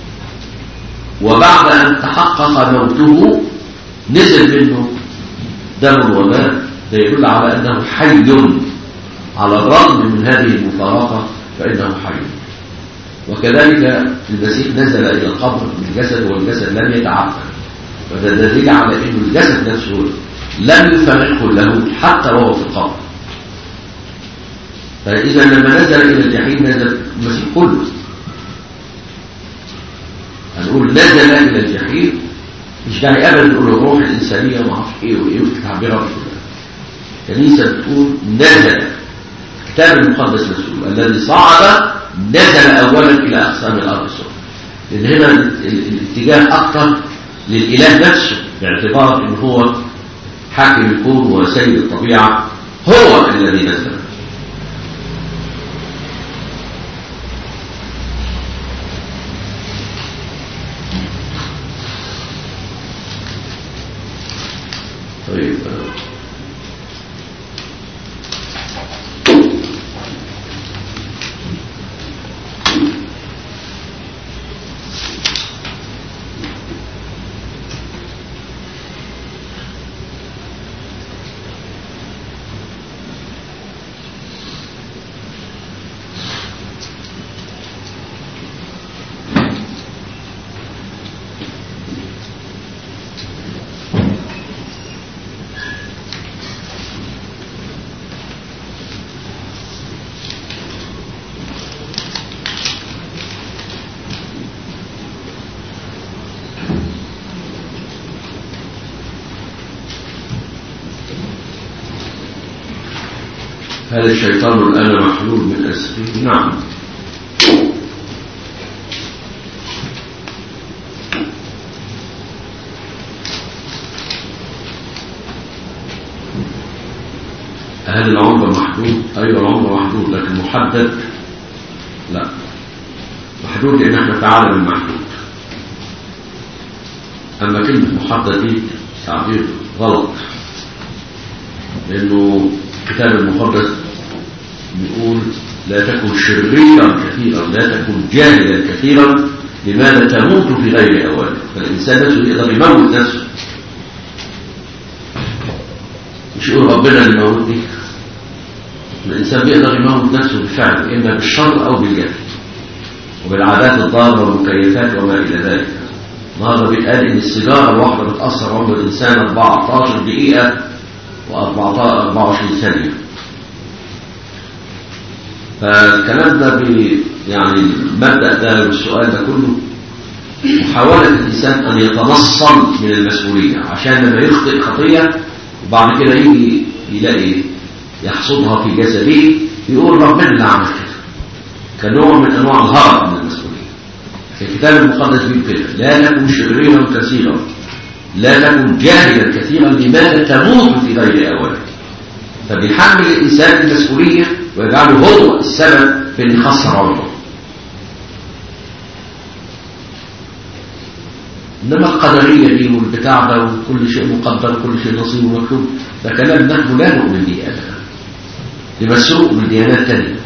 وبعد أن تحقق موته نزل منه دم وماء ده يدل على أنه حي على الرغم من هذه المفارقة فإنه حي وكذلك المسيح نزل إلى القبر من الجسد والجسد لم يتعفن وده دليل على أن الجسد نفسه لم يفرقه له حتى وهو في القبر فإذا لما نزل إلى الجحيم نزل المسيح كله هنقول نزل إلى الجحيم مش داعي أبدا نقول الروح الإنسانية وما اعرفش إيه وإيه وتعبيرات الكنيسة بتقول نزل الكتاب المقدس مسؤول الذي صعد نزل أولا إلى أقسام الأرض السفلى لأن هنا الاتجاه أكثر للإله نفسه باعتبار أنه هو حاكم الكون وسيد الطبيعة هو الذي نزل طيب هل الشيطان الآن محلول من أسره؟ نعم هل العمر محدود؟ أيوة العمر محدود لكن محدد؟ لا محدود لأن احنا في عالم المحدود أما كلمة محدد دي تعبير غلط لأنه الكتاب المقدس بيقول لا تكن شريرا كثيرا لا تكن جاهلا كثيرا لماذا تموت في غير أوانك فالإنسان نفسه يقدر يموت نفسه مش يقول ربنا اللي موتني الإنسان بيقدر يموت نفسه بالفعل إما بالشر أو بالجهل وبالعادات الضارة والمكيفات وما إلى ذلك النهارده بيتقال إن السيجارة الواحدة بتأثر عمر الإنسان 14 دقيقة و24 ثانية فالكلام ده بي يعني المبدأ ده والسؤال ده كله محاولة الإنسان أن يتنصل من المسؤولية عشان لما يخطئ خطية وبعد كده يجي يلاقي يحصدها في جسده يقول ربنا اللي عمل كده كنوع من أنواع الهرب من المسؤولية في الكتاب المقدس بيقول كده لا تكن شريرا كثيرا لا تكن جاهلا كثيرا لماذا تموت في غير أولك فبيحمل الإنسان المسؤولية ويجعله هو السبب في ان يخسر عمره إنما القدرية دي والبتاع ده وكل شيء مقدر وكل شيء نصيب ومكتوب ده كلام نحن لا نؤمن به أبدا لمسروق من ديانات تانية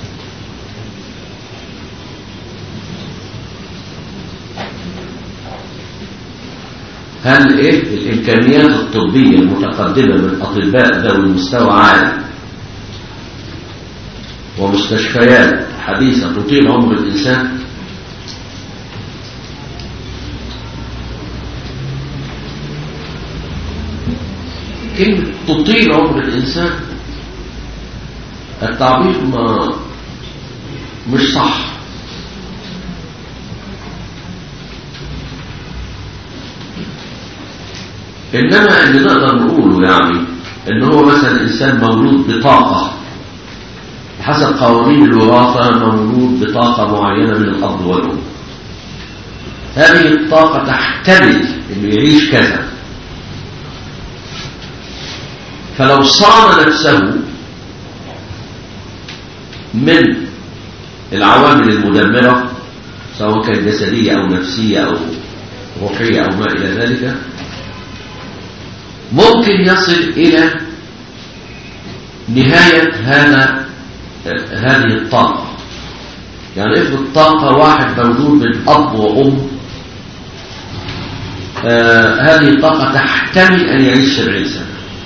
هل ايه الامكانيات الطبيه المتقدمه من اطباء ذوي مستوى عالي ومستشفيات حديثه تطيل عمر الانسان كلمه تطيل عمر الانسان التعبير ما مش صح إنما اللي نقدر نقوله يعني إن هو مثلا إنسان مولود بطاقة بحسب قوانين الوراثة مولود بطاقة معينة من الأب والأم هذه الطاقة تحتمل إنه يعيش كذا فلو صان نفسه من العوامل المدمرة سواء كانت جسدية أو نفسية أو روحية أو ما إلى ذلك ممكن يصل إلى نهاية هذا هذه الطاقة يعني افرض طاقة واحد مولود من أب وأم آه هذه الطاقة تحتمل أن يعيش سبعين سنة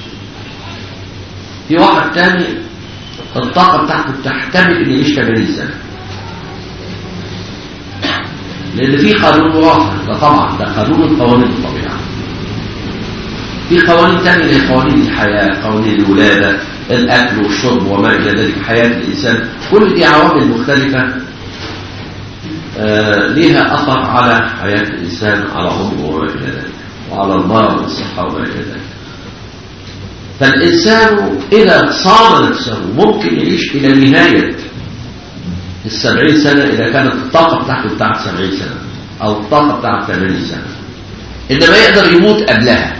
في واحد تاني الطاقة بتاعته تحتمل أن يعيش 80 سنة لأن في قانون وراثة ده طبعا ده قانون قوانين الطبيعة في قوانين تانية زي قوانين الحياة قوانين الولادة الأكل والشرب وما إلى ذلك حياة الإنسان كل دي عوامل مختلفة آه ليها أثر على حياة الإنسان على عمره وما إلى ذلك وعلى المرض والصحة وما إلى ذلك فالإنسان إذا صام نفسه ممكن يعيش إلى نهاية السبعين سنة إذا كانت الطاقة بتاعته بتاعت سبعين سنة أو الطاقة بتاعت ثمانين سنة إنما يقدر يموت قبلها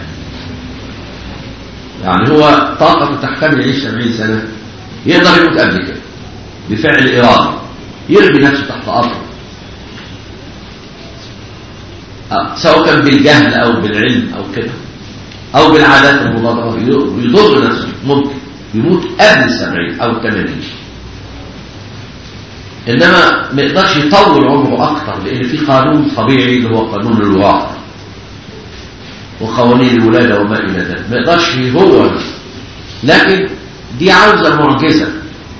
يعني هو طاقته تحتمل يعيش 70 سنة يقدر يموت قبل كده بفعل إرادة يرمي نفسه تحت أرض سواء كان بالجهل أو بالعلم أو كده أو بالعادات المضادة يضر نفسه ممكن يموت قبل السبعين أو الثمانين إنما ما يقدرش يطول عمره أكتر لأن في قانون طبيعي اللي هو قانون الواقع وقوانين الولادة وما إلى ذلك ما يقدرش هو لكن دي عاوزة معجزة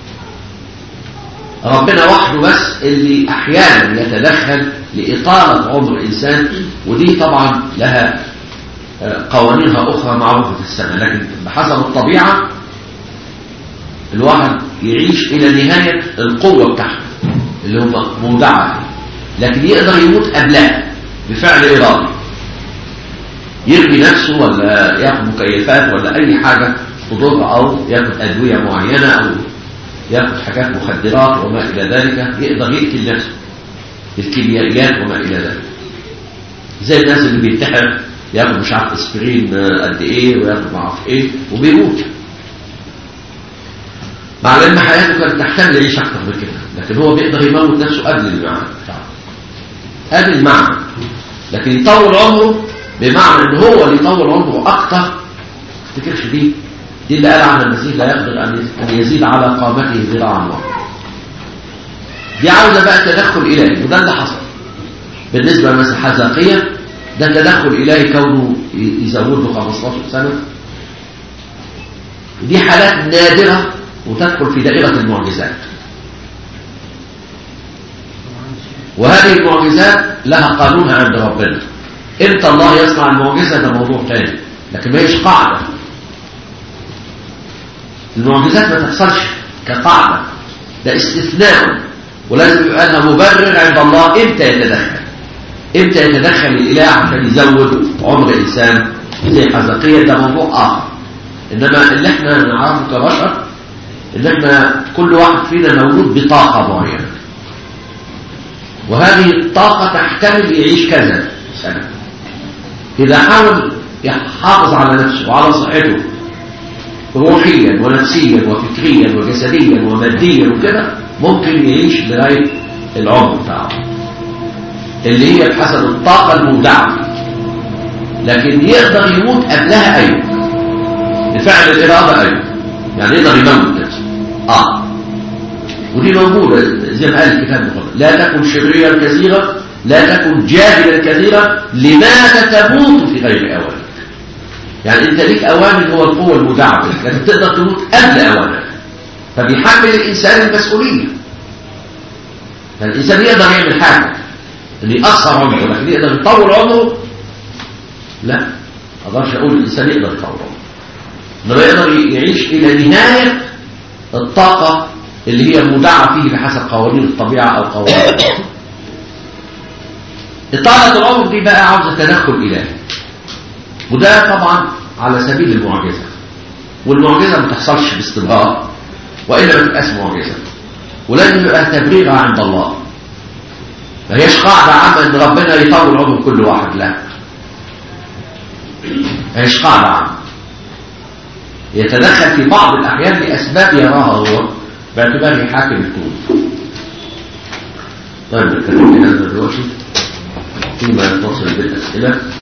ربنا وحده بس اللي أحيانا يتدخل لإطالة عمر الإنسان ودي طبعا لها قوانينها أخرى معروفة في السنة لكن بحسب الطبيعة الواحد يعيش إلى نهاية القوة بتاعته اللي هم مودعة لكن يقدر يموت قبلها بفعل إرادي يرمي نفسه ولا ياخد مكيفات ولا أي حاجة تضر أو ياخد أدوية معينة أو ياخد حاجات مخدرات وما إلى ذلك يقدر يقتل نفسه الكيميائيات وما إلى ذلك زي الناس اللي بينتحر ياخد مش عارف اسبرين قد ايه وياخد ما اعرف ايه وبيموت مع ان حياته كانت تحتمل يعيش اكتر من كده لكن هو بيقدر يموت نفسه قبل المعنى بتاعه قبل المعنى لكن يطول عمره بمعنى ان هو اللي يطول عمره اكتر تفتكرش دي دي اللي قال عنها المسيح لا يقدر ان يزيد على قامته ذراعا واحده دي عاوزه بقى تدخل الهي وده اللي حصل بالنسبه مثلا حزقيه ده تدخل الهي كونه يزود له 15 سنه دي حالات نادره وتدخل في دائره المعجزات وهذه المعجزات لها قانونها عند ربنا امتى الله يصنع المعجزه ده موضوع ثاني لكن ما هيش قاعده المعجزات ما تحصلش كقاعده ده استثناء ولازم يبقى لها مبرر عند الله امتى يتدخل امتى يتدخل الاله عشان يزود عمر انسان زي حزقية ده موضوع اخر انما اللي احنا نعرفه كبشر ان احنا كل واحد فينا مولود بطاقه معينه وهذه الطاقه تحتمل يعيش كذا سنه اذا حاول يحافظ على نفسه وعلى صحته روحيا ونفسيا وفكريا وجسديا وماديا وكده ممكن يعيش لغايه العمر بتاعه اللي هي بحسب الطاقه المودعه لكن يقدر يموت قبلها ايوه بفعل الاراده ايوه يعني يقدر يموت نفسه اه ودي موجوده زي ما قال الكتاب المقدس لا تكن شريرا كثيرا لا تكن جاهلا كثيرا لماذا تموت في غير اوانك يعني انت ليك اوامر هو القوه المدعمه لكن تقدر تموت قبل اوانك فبيحمل الانسان المسؤوليه فالانسان يقدر يعمل حاجه اللي يأثر عمره لكن يقدر يطول عمره لا ما اقدرش اقول الانسان يقدر يطول عمره انما يقدر يعيش الى نهايه الطاقه اللي هي المدعى فيه بحسب قوانين الطبيعه او قوانين إطالة العمر دي بقى عاوزة تدخل إلهي وده طبعا على سبيل المعجزة والمعجزة ما تحصلش باستمرار وإلا ما تبقاش معجزة ولازم يبقى تبريرها عند الله ما هيش قاعدة عامة إن ربنا يطول عمر كل واحد لا ما هيش قاعدة عامة يتدخل في بعض الأحيان لأسباب يراها هو باعتباره حاكم الكون طيب نتكلم في هذا دلوقتي فيما يتصل بالأسئلة